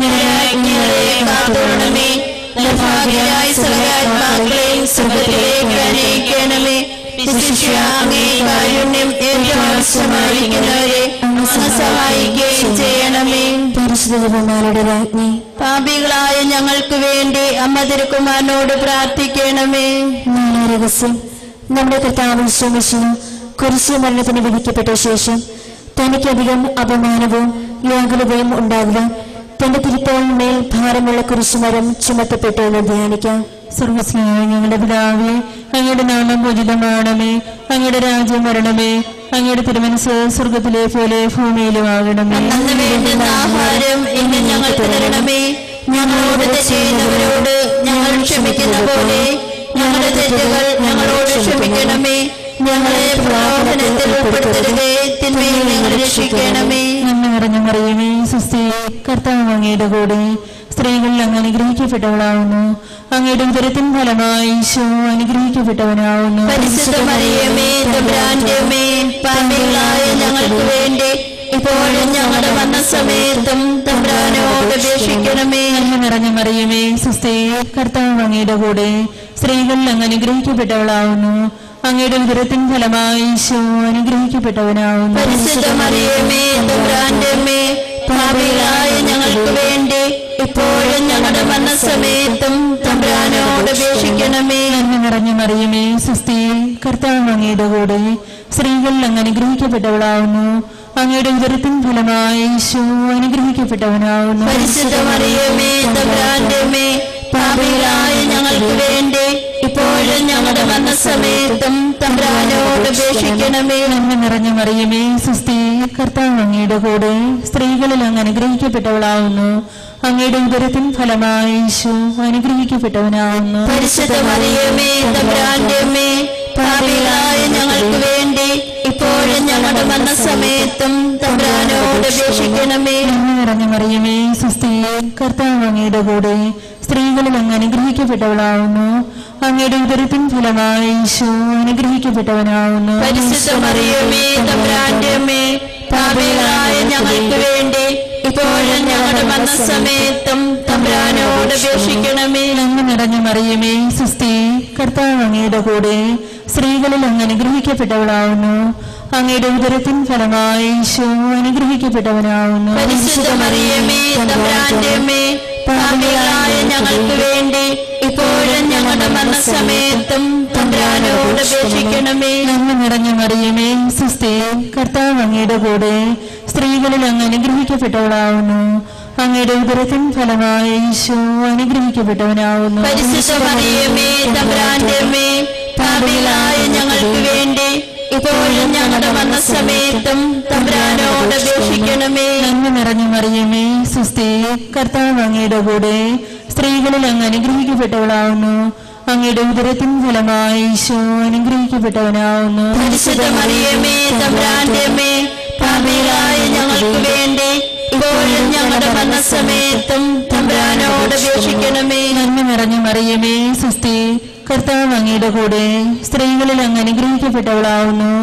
ഞങ്ങളെ കാത്തോണമേ നിർഭാഗ്യരായ സകലാത്മാക്കളെയും സുഖത്തിലേക്ക് അനയിക്കണമേ വിശിഷ്യ അങ്ങേ കാരുണ്യം ഏറ്റവും ആവശ്യമായിരിക്കുന്നവരെ അങ്ങ് സഹായിക്കുകയും ചെയ്യണമേ പരിശുദ്ധ ജപമാലയുടെ രാജ്ഞി പാപികളായ ഞങ്ങൾക്ക് വേണ്ടി അമ്മ തിരുക്കുമാരനോട് പ്രാർത്ഥിക്കണമേ നാലാം രഹസ്യം നമ്മുടെ കർത്താവ് വിശ്വമിശിന് കുരിശു മരണത്തിന് വിധിക്കപ്പെട്ട ശേഷം തനിക്കധികം അപമാനവും വ്യാകുലതയും ഉണ്ടാകുക തന്റെ തിരുത്തോളിന്മേൽ ഭാരമുള്ള കുരിശുമരം ചുമത്തപ്പെട്ടു എന്ന് ധ്യാനിക്കാം സ്വർഗസ്നായ ഞങ്ങളുടെ പിതാവേ അങ്ങയുടെ നാമം പൂജിതമാണമേ അങ്ങയുടെ രാജ്യം വരണമേ അങ്ങയുടെ തിരുമനസ് സ്വർഗത്തിലെ പോലെ ഭൂമിയിലും ആകണമേ അന്ന് വേണ്ടുന്ന ആഹാരം ഇന്ന് ഞങ്ങൾക്ക് തരണമേ ഞങ്ങളോട് തെറ്റ് ചെയ്യുന്നവരോട് ഞങ്ങൾ ക്ഷമിക്കുന്ന പോലെ ഞങ്ങളുടെ തെറ്റുകൾ ഞങ്ങളോട് ക്ഷമിക്കണമേ ഞങ്ങളെ പ്രലോഭനത്തിൽ ഉൾപ്പെടുത്തരുതേ തിന്മയിൽ ഞങ്ങൾ രക്ഷിക്കണമേ നന്മ നിറഞ്ഞ മറിയമേ സുസ്ഥി കർത്താവ് അങ്ങയുടെ കൂടെ സ്ത്രീകളിൽ അങ്ങ് അനുഗ്രഹിക്കപ്പെട്ടവളാവുന്നു അങ്ങയുടെ ഉദരത്തിൻ ഫലമായി ഈശോ അനുഗ്രഹിക്കപ്പെട്ടവനാവുന്നു പരിശുദ്ധ മറിയമേ തമ്പുരാന്റെ അമ്മേ പാപികളായ ഞങ്ങൾക്ക് വേണ്ടി ഇപ്പോഴും ഞങ്ങളുടെ മരണസമയത്തും തമ്പുരാനോട് അപേക്ഷിക്കണമേ നന്മ നിറഞ്ഞ മറിയമേ സുസ്ഥി കർത്താവ് അങ്ങയുടെ കൂടെ സ്ത്രീകളിൽ അങ്ങ് അനുഗ്രഹിക്കപ്പെട്ടവളാവുന്നു അങ്ങയുടെ ഉദരത്തിൻ ഫലമായി ഈശോ അനുഗ്രഹിക്കപ്പെട്ടവനാവുന്നു പരിശുദ്ധ മറിയമേ തമ്പുരാന്റെ അമ്മേ പാപികളായ ഞങ്ങൾക്ക് വേണ്ടി ഇപ്പോഴും ഞങ്ങളുടെ മരണസമയത്തും തമ്പുരാനോട് അപേക്ഷിക്കണമേ നന്മ നിറഞ്ഞ മറിയമേ സുസ്ഥി കർത്താവ് അങ്ങയുടെ കൂടെ സ്ത്രീകളിൽ അങ്ങ് അനുഗ്രഹിക്കപ്പെട്ടവളാവുന്നു അങ്ങയുടെ ഉദരത്തിൻ ഫലമായി ഈശോ അനുഗ്രഹിക്കപ്പെട്ടവനാവുന്നു പരിശുദ്ധ മറിയമേ തമ്പുരാന്റെ അമ്മേ പാപികളായ ഞങ്ങൾക്ക് വേണ്ടി ഇപ്പോഴും ഞങ്ങളുടെ മരണസമയത്തും തമ്പുരാനോട് അപേക്ഷിക്കണമേ നന്മ നിറഞ്ഞ മറിയമേ സുസ്ഥി കർത്താവ് അങ്ങയുടെ കൂടെ സ്ത്രീകളിൽ അങ്ങ് അനുഗ്രഹിക്കപ്പെട്ടവളാവുന്നു അങ്ങയുടെ ഉദരത്തിൻ ഫലമായി ഈശോ അനുഗ്രഹിക്കപ്പെട്ടവനാവുന്നു പരിശുദ്ധ മറിയമേ തമ്പുരാന്റെ അമ്മേ പാപികളായ ഞങ്ങൾക്ക് വേണ്ടി ഇപ്പോഴും ഞങ്ങളുടെ മരണസമയത്തും തമ്പുരാനോട് അപേക്ഷിക്കണമേ നന്മ നിറഞ്ഞ മറിയമേ സുസ്ഥി കർത്താവ് അങ്ങയുടെ കൂടെ സ്ത്രീകളിൽ അങ്ങ് അനുഗ്രഹിക്കപ്പെട്ടവളാവുന്നു അങ്ങയുടെ ഉദരത്തിൻ ഫലമായി ഈശോ അനുഗ്രഹിക്കപ്പെട്ടവനാവുന്നു പരിശുദ്ധ മറിയമേ തമ്പുരാന്റെ അമ്മേ പാപികളായ ഞങ്ങൾക്ക് വേണ്ടി ഇപ്പോഴും ഞങ്ങളുടെ മരണസമയത്തും തമ്പുരാനോട് അപേക്ഷിക്കണമേ നന്മ നിറഞ്ഞ മറിയമേ സുസ്ഥി കർത്താവ് അങ്ങയുടെ കൂടെ സ്ത്രീകളിൽ അങ്ങ് അനുഗ്രഹിക്കപ്പെട്ടവളാവുന്നു അങ്ങയുടെ ഉദരത്തിൻ ഫലമായി ഈശോ അനുഗ്രഹിക്കപ്പെട്ടവനാവുന്നു പരിശുദ്ധ മറിയമേ തമ്പുരാന്റെ അമ്മേ പാപികളായ ഞങ്ങൾക്ക് വേണ്ടി ഇപ്പോഴും ഞങ്ങളുടെ മരണസമയത്തും തമ്പുരാനോട് അപേക്ഷിക്കണമേ നന്മ നിറഞ്ഞ മറിയമേ സുസ്ഥി കർത്താവ് അങ്ങയുടെ കൂടെ സ്ത്രീകളിൽ അങ്ങ് അനുഗ്രഹിക്കപ്പെട്ടവളാവുന്നു അങ്ങയുടെ ഉദരത്തിൻ ഫലമായി ഈശോ അനുഗ്രഹിക്കപ്പെട്ടവനാവുന്നു പരിശുദ്ധ മറിയമേ തമ്പുരാന്റെ അമ്മേ പാപികളായ ഞങ്ങൾക്ക് വേണ്ടി ഇപ്പോഴും ഞങ്ങളുടെ മരണസമയത്തും തമ്പുരാനോട് അപേക്ഷിക്കണമേ നന്മ നിറഞ്ഞ മറിയമേ സുസ്ഥി കർത്താവ് അങ്ങയുടെ കൂടെ സ്ത്രീകളിൽ അങ്ങ് അനുഗ്രഹിക്കപ്പെട്ടവളാവുന്നു അങ്ങയുടെ ഉദരത്തിൻ ഫലമായി ഈശോ അനുഗ്രഹിക്കപ്പെട്ടവനാവുന്നു പരിശുദ്ധ മറിയമേ തമ്പുരാന്റെ അമ്മേ പാപികളായ ഞങ്ങൾക്ക് വേണ്ടി ഇപ്പോഴും ഞങ്ങളുടെ മരണസമയത്തും തമ്പുരാനോട് അപേക്ഷിക്കണമേ നന്മ നിറഞ്ഞ മറിയമേ സുസ്ഥി കർത്താവ് അങ്ങയുടെ കൂടെ സ്ത്രീകളിൽ അങ്ങ് അനുഗ്രഹിക്കപ്പെട്ടവളാവുന്നു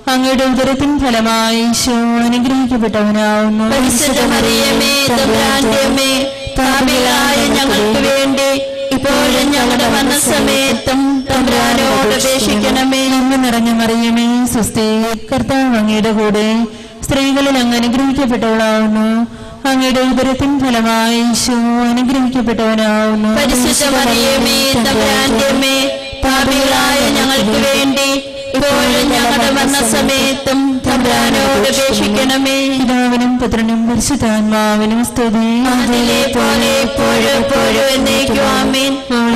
അങ്ങയുടെ ഉദരത്തിൻ ഫലമായി ഈശോ അനുഗ്രഹിക്കപ്പെട്ടവനാവുന്നു പരിശുദ്ധ മറിയമേ തമ്പുരാന്റെ അമ്മേ പാപികളായ ഞങ്ങൾക്ക് വേണ്ടി ഇപ്പോഴും ഞങ്ങളുടെ മരണസമയത്തും തമ്പുരാനോട് അപേക്ഷിക്കണമേ നന്മ നിറഞ്ഞ മറിയമേ സുസ്ഥി കർത്താവ് അങ്ങയുടെ കൂടെ സ്ത്രീകളിൽ അങ്ങ് അനുഗ്രഹിക്കപ്പെട്ടവളാവുന്നു അങ്ങയുടെ ഉദരത്തിൻ ഫലമായി ഈശോ അനുഗ്രഹിക്കപ്പെട്ടവനാവുന്നു പരിശുദ്ധ മറിയമേ തമ്പുരാന്റെ അമ്മേ പാപികളായ ഞങ്ങൾക്ക് വേണ്ടി ഇപ്പോഴും ഞങ്ങളുടെ മരണസമയത്തും തമ്പുരാനോട് അപേക്ഷിക്കണമേ പിതാവിനും പുത്രനും പരിശുദ്ധാത്മാവിനും സ്തുതി അതിലെ പോലെ എപ്പോഴും എപ്പോഴും എന്നേക്കും ആമേൻ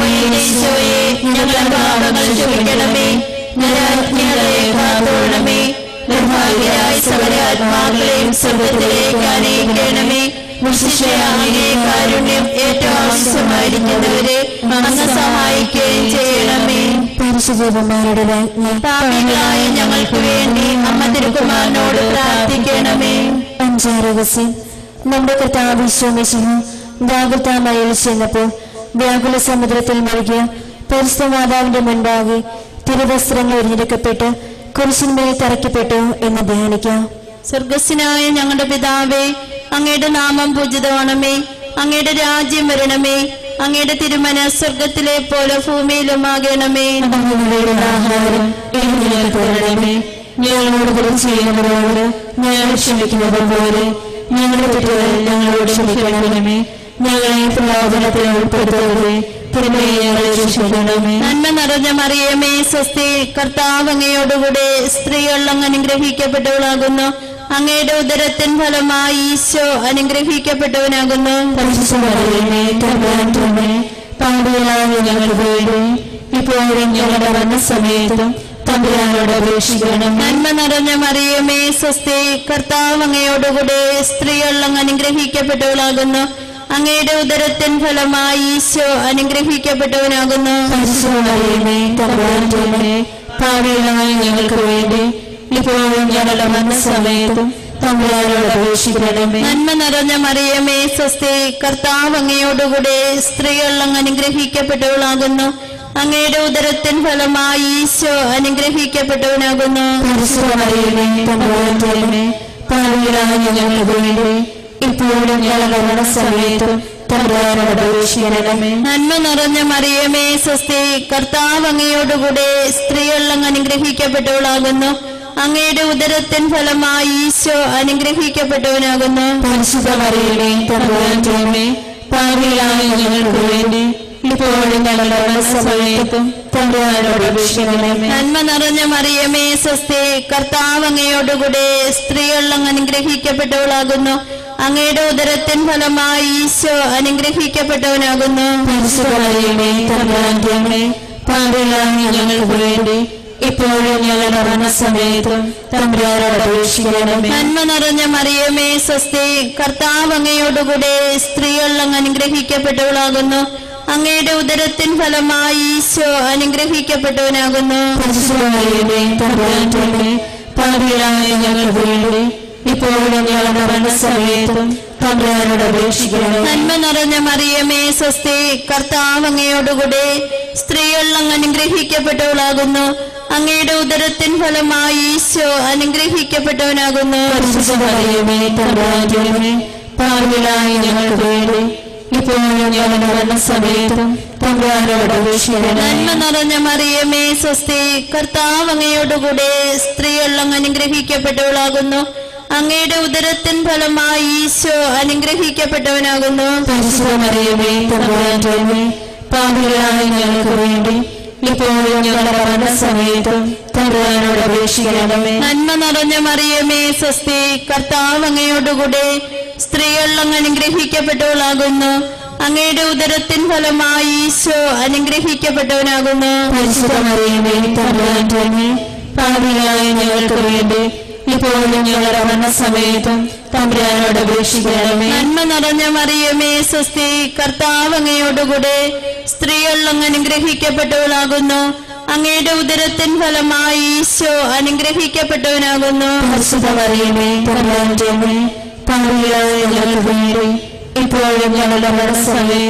ഈശോയെ ഞങ്ങളുടെ പാപങ്ങൾ ക്ഷമിക്കണമേ നിരാജ്ഞരെ കാത്തോളണമേ നിർഭാഗ്യരായ സകല ആത്മാക്കളെയും സ്വർഗത്തിലേക്ക് അനയിക്കണമേ വിശിഷ്ടയാകെ കാരുണ്യം ഏറ്റവും ആവശ്യമായിരിക്കുന്നവരെ അങ്ങ് സഹായിക്കുകയും ചെയ്യണമേ പരിശുദ്ധന്മാരുടെ രാജ്ഞ പാപികളായ ഞങ്ങൾക്ക് വേണ്ടി അമ്മ തിരുക്കുമാരനോട് പ്രാർത്ഥിക്കണമേ അഞ്ചാരഹസ്യം നമ്മുടെ കർത്താവ് വിശ്വമിശിഹ വ്യാകുലതാമയിൽ ചെന്നപ്പോൾ വ്യാകുല സമുദ്രത്തിൽ മുഴുകിയ പരിശുദ്ധ മാതാവിന്റെ മുൻപാകെ തിരുവസ്ത്രങ്ങൾ ഉരിഞ്ഞെടുക്കപ്പെട്ട് കുരിശിന്മേൽ തറയ്ക്കപ്പെട്ടു എന്ന് ധ്യാനിക്കാം സ്വർഗസ്വനായ ഞങ്ങളുടെ പിതാവേ അങ്ങയുടെ നാമം പൂജിതമാണമേ അങ്ങയുടെ രാജ്യം വരണമേ അങ്ങയുടെ തിരുമന സ്വർഗത്തിലെ പോലെ ഭൂമിയിലുമാകണമേ ഞങ്ങളുടെ ആഹാരം ഇന്ന് ഞങ്ങൾക്ക് തരണമേ ഞങ്ങളോട് കുറ്റം ചെയ്യുന്നവരോട് ഞങ്ങൾ ക്ഷമിക്കുന്നത് പോലെ ഞങ്ങളുടെ തെറ്റുകൾ ഞങ്ങളോട് ക്ഷമിക്കണമേ ഞങ്ങളെ പ്രലോഭനത്തിൽ ഉൾപ്പെടുത്തരുതേ തിരുമയെ ഞങ്ങളെ രക്ഷിക്കണമേ നന്മ നിറഞ്ഞ മറിയമേ സ്വസ്തി കർത്താവ് അങ്ങയോടുകൂടെ സ്ത്രീകൾ അങ്ങ് അനുഗ്രഹിക്കപ്പെട്ടവളാകുന്നു അങ്ങയുടെ ഉദരത്തിൻ ഫലമായി ഈശോ അനുഗ്രഹിക്കപ്പെട്ടവനാകുന്നു പരിശുദ്ധമറിയമേ തമ്പുരാന്റെ പാപികളായ ഞങ്ങൾക്ക് വേണ്ടി ഇപ്പോഴും ഞങ്ങളുടെ മരണസമയത്തും തമ്പുരാനോട് അപേക്ഷിക്കണം നന്മ നിറഞ്ഞ മറിയമേ സ്വസ്തി കർത്താവ് അങ്ങയോടുകൂടെ സ്ത്രീകൾ അങ്ങ് അനുഗ്രഹിക്കപ്പെട്ടവളാകുന്നു അങ്ങയുടെ ഉദരത്തിൻ ഫലമായി ഈശോ അനുഗ്രഹിക്കപ്പെട്ടവനാകുന്നു പരിശുദ്ധമറിയമേ തമ്പുരാന്റെ പാപികളായ ഞങ്ങൾക്ക് വേണ്ടി ഇപ്പോഴും ഞങ്ങളുടെ മരണസമയത്തും തമ്പുരാനോട് അപേക്ഷിക്കണമേ നന്മ നിറഞ്ഞ മറിയമേ സ്വസ്തി കർത്താവ് അങ്ങയോടുകൂടെ സ്ത്രീകൾ അങ്ങ് അനുഗ്രഹിക്കപ്പെട്ടവളാകുന്നു അങ്ങയുടെ ഉദരത്തിൻ ഫലമായി ഈശോ അനുഗ്രഹിക്കപ്പെട്ടവനാകുന്നു പരിശുദ്ധമറിയമേ തമ്പുരാന്റെ പാപികളായ ഞങ്ങൾക്ക് വേണ്ടി ഇപ്പോഴും ഞങ്ങളുടെ മരണസമയത്തും തമ്പുരാനോട് അപേക്ഷിക്കണമേ നന്മ നിറഞ്ഞ മറിയമേ സ്വസ്തി കർത്താവ് അങ്ങയോടുകൂടെ സ്ത്രീകൾ അങ്ങ് അനുഗ്രഹിക്കപ്പെട്ടവളാകുന്നു അങ്ങയുടെ ഉദരത്തിൻ ഫലമായി ഈശോ അനുഗ്രഹിക്കപ്പെട്ടവനാകുന്നു പരിശുദ്ധമറിയമേ തമ്പുരാന്റെ പാപികളായ ഞങ്ങൾക്ക് വേണ്ടി ഇപ്പോഴും ഞങ്ങളുടെ മരണസമയത്തും തമ്പുരാനോട് അപേക്ഷിക്കണമേ നന്മ നിറഞ്ഞ മറിയമേ സ്വസ്തി കർത്താവ് അങ്ങയോടുകൂടെ സ്ത്രീകൾ അങ്ങ് അനുഗ്രഹിക്കപ്പെട്ടവളാകുന്നു അങ്ങയുടെ ഉദരത്തിൻ ഫലമായി ഈശോ അനുഗ്രഹിക്കപ്പെട്ടവനാകുന്നു പരിശുദ്ധമറിയമേ തമ്പുരാന്റെ പാപികളായ ഞങ്ങൾക്ക് വേണ്ടി ഇപ്പോഴും ഞങ്ങളുടെ മരണസമയത്തും തമ്പുരാനോട് അപേക്ഷിക്കണമേ നന്മ നിറഞ്ഞ മറിയമേ സ്വസ്തി കർത്താവ് അങ്ങയോടുകൂടെ സ്ത്രീകൾ അങ്ങ് അനുഗ്രഹിക്കപ്പെട്ടവളാകുന്നു അങ്ങയുടെ ഉദരത്തിൻ ഫലമായി ഈശോ അനുഗ്രഹിക്കപ്പെട്ടവനാകുന്നു പരിശുദ്ധമറിയമേ തമ്പുരാന്റെ പാപികളായ ഞങ്ങൾക്ക് വേണ്ടി ഇപ്പോഴും ഞങ്ങളുടെ മരണസമയത്തും തമ്പുരാനോട് അപേക്ഷിക്കണമേ നന്മ നിറഞ്ഞ മറിയമേ സ്വസ്തി കർത്താവ് അങ്ങയോടുകൂടെ സ്ത്രീകൾ അങ്ങ് അനുഗ്രഹിക്കപ്പെട്ടവളാകുന്നു അങ്ങയുടെ ഉദരത്തിൻ ഫലമായി ഈശോ അനുഗ്രഹിക്കപ്പെട്ടവനാകുന്നു പരിശുദ്ധമറിയമേ തമ്പുരാന്റെ പാപികളായ ഞങ്ങൾക്ക് വേണ്ടി ഇപ്പോഴും ഞങ്ങളുടെ മരണസമയത്തും തമ്പുരാനോട് അപേക്ഷിക്കണമേ നന്മ നിറഞ്ഞ മറിയമേ സ്വസ്തി കർത്താവ് അങ്ങയോടുകൂടെ സ്ത്രീകൾ അങ്ങ് അനുഗ്രഹിക്കപ്പെട്ടവളാകുന്നു അങ്ങയുടെ ഉദരത്തിൻ ഫലമായി ഈശോ അനുഗ്രഹിക്കപ്പെട്ടവനാകുന്നു പരിശുദ്ധമറിയമേ തമ്പുരാന്റെ പാപികളായ ഞങ്ങൾക്ക് വേണ്ടി ഇപ്പോഴും ഞങ്ങളുടെ മരണസമയത്തും തമ്പുരാനോട് അപേക്ഷിക്കണമേ നന്മ നിറഞ്ഞ മറിയമേ സ്വസ്തി കർത്താവ് അങ്ങയോടുകൂടെ സ്ത്രീകൾ അങ്ങ് അനുഗ്രഹിക്കപ്പെട്ടവളാകുന്നു അങ്ങയുടെ ഉദരത്തിൻ ഫലമായി ഈശോ അനുഗ്രഹിക്കപ്പെട്ടവനാകുന്നു പരിശുദ്ധമറിയമേ തമ്പുരാന്റെ പാപികളായ ഞങ്ങൾക്ക് വേണ്ടി ഇപ്പോഴും ഞങ്ങളുടെ മരണസമയത്തും തമ്പുരാനോട് അപേക്ഷിക്കണമേ നന്മ നിറഞ്ഞ മറിയമേ സ്വസ്തി കർത്താവ് അങ്ങയോടുകൂടെ സ്ത്രീകൾ അങ്ങ് അനുഗ്രഹിക്കപ്പെട്ടവളാകുന്നു അങ്ങയുടെ ഉദരത്തിൻ ഫലമായി ഈശോ അനുഗ്രഹിക്കപ്പെട്ടവനാകുന്നു പരിശുദ്ധമറിയമേ തമ്പുരാന്റെ പാപികളായ ഞങ്ങൾക്ക് വേണ്ടി ഇപ്പോഴും ഞങ്ങളുടെ മരണസമയത്തും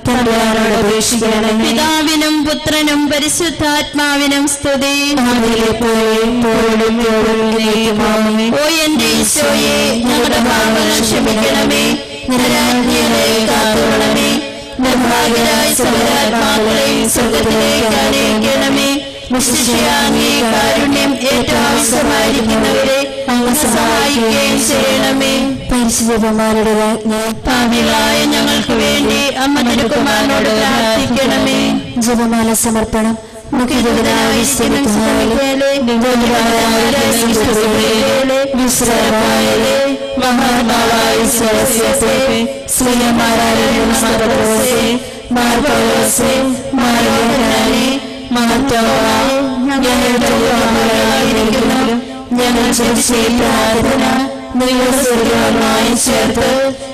തമ്പുരാനോട് അപേക്ഷിക്കണമേ പിതാവിനും പുത്രനും പരിശുദ്ധാത്മാവിനും സ്തുതി ആദിയിലെപ്പോഴും എപ്പോഴും എപ്പോഴും എന്നേക്കുമാമേ. ഓ എന്റെ ഈശോയെ ഞങ്ങളുടെ പാപങ്ങൾ ക്ഷമിക്കണമേ നിരരാജ്ഞരെ കാത്തോളണമേ നിർഭാഗ്യരായ സകലാത്മാക്കളെയും സ്വർഗത്തിലേക്ക് അനയിക്കണമേ വിശിഷ്യാങ്ങേ കാരുണ്യം ഏറ്റവും ആവശ്യമായിരിക്കുന്നവരെ അങ്ങ് സഹായിക്കുകയും ചെയ്യണമേ പരിശുദ്ധമാരുടെ രാജ്ഞ പാപികളായ ഞങ്ങൾക്ക് വേണ്ടി അമ്മ തിരുക്കുമാരനോട് പ്രാർത്ഥിക്കണമേ ജപമാല സമർപ്പണം മുഖ്യനായ വിശ്രമായാലേ മഹാത്മാവായ സരസ്വത്തെ ശ്രീയമാരായ മാർപ്പവസേ മാരോഹനാനെ മാർത്തോവ ഞങ്ങളുടെ പാപങ്ങളായിരിക്കുന്നു ഞങ്ങൾ ജപിച്ച പ്രാർത്ഥന നിങ്ങൾ സ്വർഗമായി ചേർത്ത്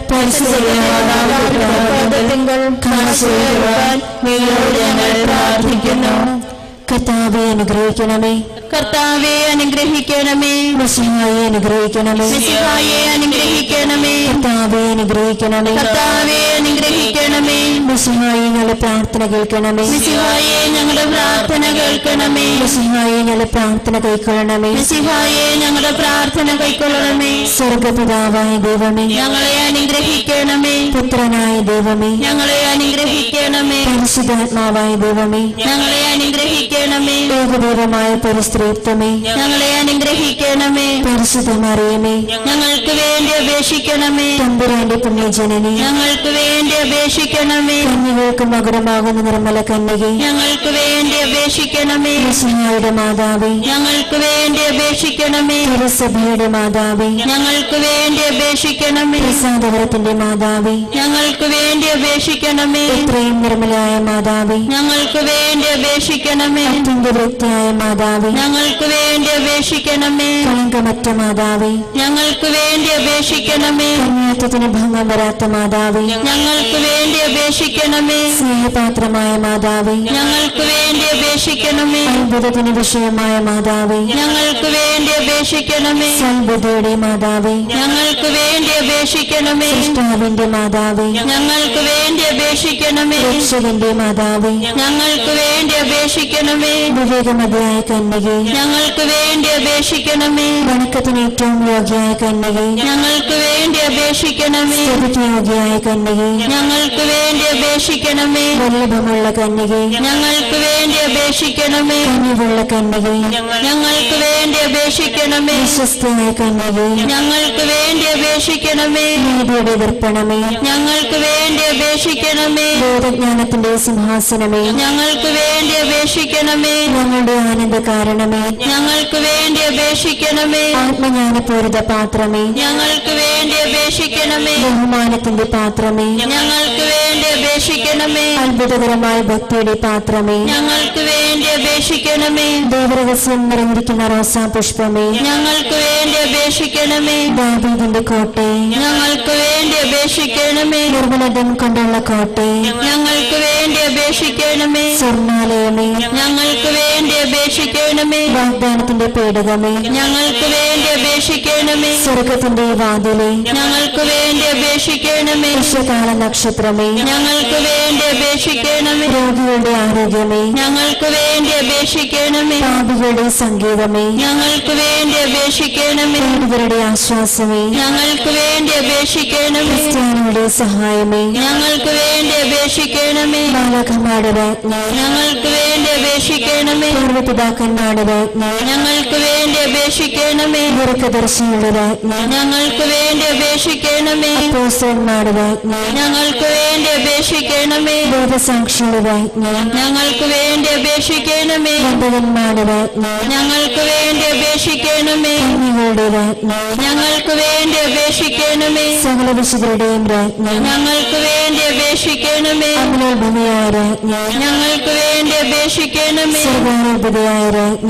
പരിശുദ്ധങ്ങൾ കാശുവാൻ നിങ്ങളോട് ഞങ്ങൾ പ്രാർത്ഥിക്കുന്നു കർത്താവെ അനുഗ്രഹിക്കണമേ കർത്താവെ അനുഗ്രഹിക്കണമേ മിശിഹായെ അനുഗ്രഹിക്കണമേ മിശിഹായെ അനുഗ്രഹിക്കണമേ കർത്താവെ അനുഗ്രഹിക്കണമേ കർത്താവെ അനുഗ്രഹിക്കണമേ മിശിഹായെ ഞങ്ങളുടെ പ്രാർത്ഥന കേൾക്കണമേ മിശിഹായെ ഞങ്ങളുടെ പ്രാർത്ഥന കേൾക്കണമേ മിശിഹായെ ഞങ്ങളുടെ പ്രാർത്ഥന കൈക്കൊള്ളണമേ മിശിഹായെ ഞങ്ങളുടെ പ്രാർത്ഥന കൈക്കൊള്ളണമേ സ്വർഗപിതാവായ ദൈവമേ ഞങ്ങളെ അനുഗ്രഹിക്കണമേ പുത്രനായ ദൈവമേ ഞങ്ങളെ അനുഗ്രഹിക്കണമേ പരിശുദ്ധാത്മാവായ ദൈവമേ ഞങ്ങളെ അനുഗ്രഹിക്കണമേ ഏകദൈവമായ പരിസ്ത്രീത്വമേ ഞങ്ങളെ അനുഗ്രഹിക്കണമേ പരിശുദ്ധമറിയമേ ഞങ്ങൾക്ക് വേണ്ടി അപേക്ഷിക്കണമേ തമ്പുരാന്റെ പുണ്യജനനി ഞങ്ങൾക്ക് വേണ്ടി അപേക്ഷിക്കണമേ കന്യകൾക്ക് മകുടമാകുന്ന നിർമ്മല കന്യകെ ഞങ്ങൾക്ക് വേണ്ടി അപേക്ഷിക്കണമേ മിശിഹായുടെ മാതാവേ ഞങ്ങൾക്ക് വേണ്ടി അപേക്ഷിക്കണമേ തിരുസഭയുടെ മാതാവേ ഞങ്ങൾക്ക് വേണ്ടി അപേക്ഷിക്കണമേ പ്രസാദവരത്തിന്റെ മാതാവേ ഞങ്ങൾക്ക് വേണ്ടി അപേക്ഷിക്കണമേ എത്രയും നിർമ്മലായ മാതാവേ ഞങ്ങൾക്ക് വേണ്ടി അപേക്ഷിക്കണമേ അത്യന്ത വൃത്തിയായ മാതാവേ ഞങ്ങൾക്ക് വേണ്ടി അപേക്ഷിക്കണമേ കളങ്കമറ്റ മാതാവേ ഞങ്ങൾക്ക് വേണ്ടി അപേക്ഷിക്കണമേ കന്യാത്വത്തിന് ഭംഗം വരാത്ത മാതാവേ ഞങ്ങൾക്ക് വേണ്ടി അപേക്ഷിക്കണമേ സ്നേഹപാത്രമായ മാതാവേ ഞങ്ങൾക്ക് വേണ്ടി അപേക്ഷിക്കണമേ അത്ഭുതത്തിന് വിഷയമായ മാതാവേ ഞങ്ങൾക്ക് വേണ്ടി അപേക്ഷിക്കണമേ സൽബുദ്ധിയുടെ മാതാവേ ഞങ്ങൾക്ക് വേണ്ടി അപേക്ഷിക്കണമേ സൃഷ്ടാവിന്റെ മാതാവേ ഞങ്ങൾക്ക് വേണ്ടി അപേക്ഷിക്കണമേ രക്ഷകന്റെ മാതാവേ ഞങ്ങൾക്ക് വേണ്ടി അപേക്ഷിക്കണമേ വിവേകമതിയായ കന്യകെ ഞങ്ങൾക്ക് വേണ്ടി അപേക്ഷിക്കണമേ വണക്കത്തിന് ഏറ്റവും യോഗ്യയായ കന്യകെ ഞങ്ങൾക്ക് വേണ്ടി അപേക്ഷിക്കണമേ സ്തുതിക്ക് യോഗ്യയായ കന്യകെ ഞങ്ങൾക്ക് വേണ്ടി അപേക്ഷിക്കണമേ വല്ലഭമുള്ള കന്യകെ ഞങ്ങൾക്ക് വേണ്ടി അപേക്ഷിക്കണമേ കനിവുള്ള കന്യകെ ഞങ്ങൾക്ക് വേണ്ടി അപേക്ഷിക്കണമേ വിശ്വസ്തയായ കന്യകെ ഞങ്ങൾക്ക് വേണ്ടി അപേക്ഷിക്കണമേ നീതിയുടെ ദർപ്പണമേ ഞങ്ങൾക്ക് വേണ്ടി അപേക്ഷിക്കണമേ ബോധജ്ഞാനത്തിന്റെ സിംഹാസനമേ ഞങ്ങൾക്ക് വേണ്ടി അപേക്ഷിക്കണമേ ഞങ്ങളുടെ ആനന്ദ കാരണമേ ഞങ്ങൾക്ക് വേണ്ടി അപേക്ഷിക്കണമേ ആത്മജ്ഞാനപൂരിത പാത്രമേ ഞങ്ങൾക്ക് വേണ്ടി അപേക്ഷിക്കണമേ ബഹുമാനത്തിന്റെ പാത്രമേ ഞങ്ങൾക്ക് വേണ്ടി അപേക്ഷിക്കണമേ അത്ഭുതകരമായ ഭക്തിയുടെ പാത്രമേ ഞങ്ങൾക്ക് വേണ്ടി അപേക്ഷിക്കണമേ ദൈവരഹസ്യം നിറഞ്ഞിരിക്കുന്ന റോസാ പുഷ്പമേ ഞങ്ങൾക്ക് വേണ്ടി അപേക്ഷിക്കണമേ ദാവീദിന്റെ കോട്ടെ ഞങ്ങൾക്ക് വേണ്ടി അപേക്ഷിക്കണമേ നിർമ്മലതം കൊണ്ടുള്ള കോട്ടെ ഞങ്ങൾക്ക് വേണ്ടി അപേക്ഷിക്കണമേ സ്വർണാലയമേ ഞങ്ങൾക്ക് വേണ്ടി അപേക്ഷിക്കണമേ വാഗ്ദാനത്തിന്റെ പേടകമേ ഞങ്ങൾക്ക് വേണ്ടി അപേക്ഷിക്കണമേ സ്വർഗത്തിന്റെ വാതിലെ ഞങ്ങൾക്ക് വേണ്ടി അപേക്ഷിക്കണമേ വിശ്വകാല നക്ഷത്രമേ ഞങ്ങൾക്ക് വേണ്ടി അപേക്ഷിക്കണമേ രോഗികളുടെ ആരോഗ്യമേ ഞങ്ങൾക്ക് വേണ്ടി അപേക്ഷിക്കണമേ പാപികളുടെ സംഗീതമേ ഞങ്ങൾക്ക് വേണ്ടി അപേക്ഷിക്കണമേ പീഡിതരുടെ ആശ്വാസമേ ഞങ്ങൾക്ക് വേണ്ടി അപേക്ഷിക്കണമേ ക്രിസ്ത്യാനിയുടെ സഹായമേ ഞങ്ങൾക്ക് വേണ്ടി അപേക്ഷിക്കണമേ ബാലകന്മാരുടെ രാജ്ഞ ഞങ്ങൾക്ക് വേണ്ടി അപേക്ഷിക്കണമേ പൂർവ്വപിതാക്കന്മാരുടെ രാജ്ഞ ഞങ്ങൾക്ക് വേണ്ടി അപേക്ഷിക്കണമേ ദീർഘദർശിയുടെ രാജ്ഞ ഞങ്ങൾക്ക് വേണ്ടി അപേക്ഷിക്കണമേ അപ്പോസ്തലന്മാരുടെ രാജ്ഞ ഞങ്ങൾക്ക് വേണ്ടി അപേക്ഷിക്കണമേ ദൈവസാക്ഷിയുടെ രാജ്ഞ ഞങ്ങൾക്ക് വേണ്ടി അപേക്ഷിക്കണമേ വന്ദകന്മാരുടെ രാജ്ഞ ഞങ്ങൾക്ക് വേണ്ടി അപേക്ഷിക്കണമേ കന്യകളുടെ രാജ്ഞ ഞങ്ങൾക്ക് വേണ്ടി അപേക്ഷിക്കണമേ സകല വിശുദ്ധരുടെയും രാജ്ഞ ഞങ്ങൾക്ക് വേണ്ടി അപേക്ഷിക്കണമേ അമലോത്ഭവയായ രാജ്ഞ ഞങ്ങൾക്ക് വേണ്ടി അപേക്ഷിക്കണമേ സർവാനുഭൂതിയായ രാജ്ഞ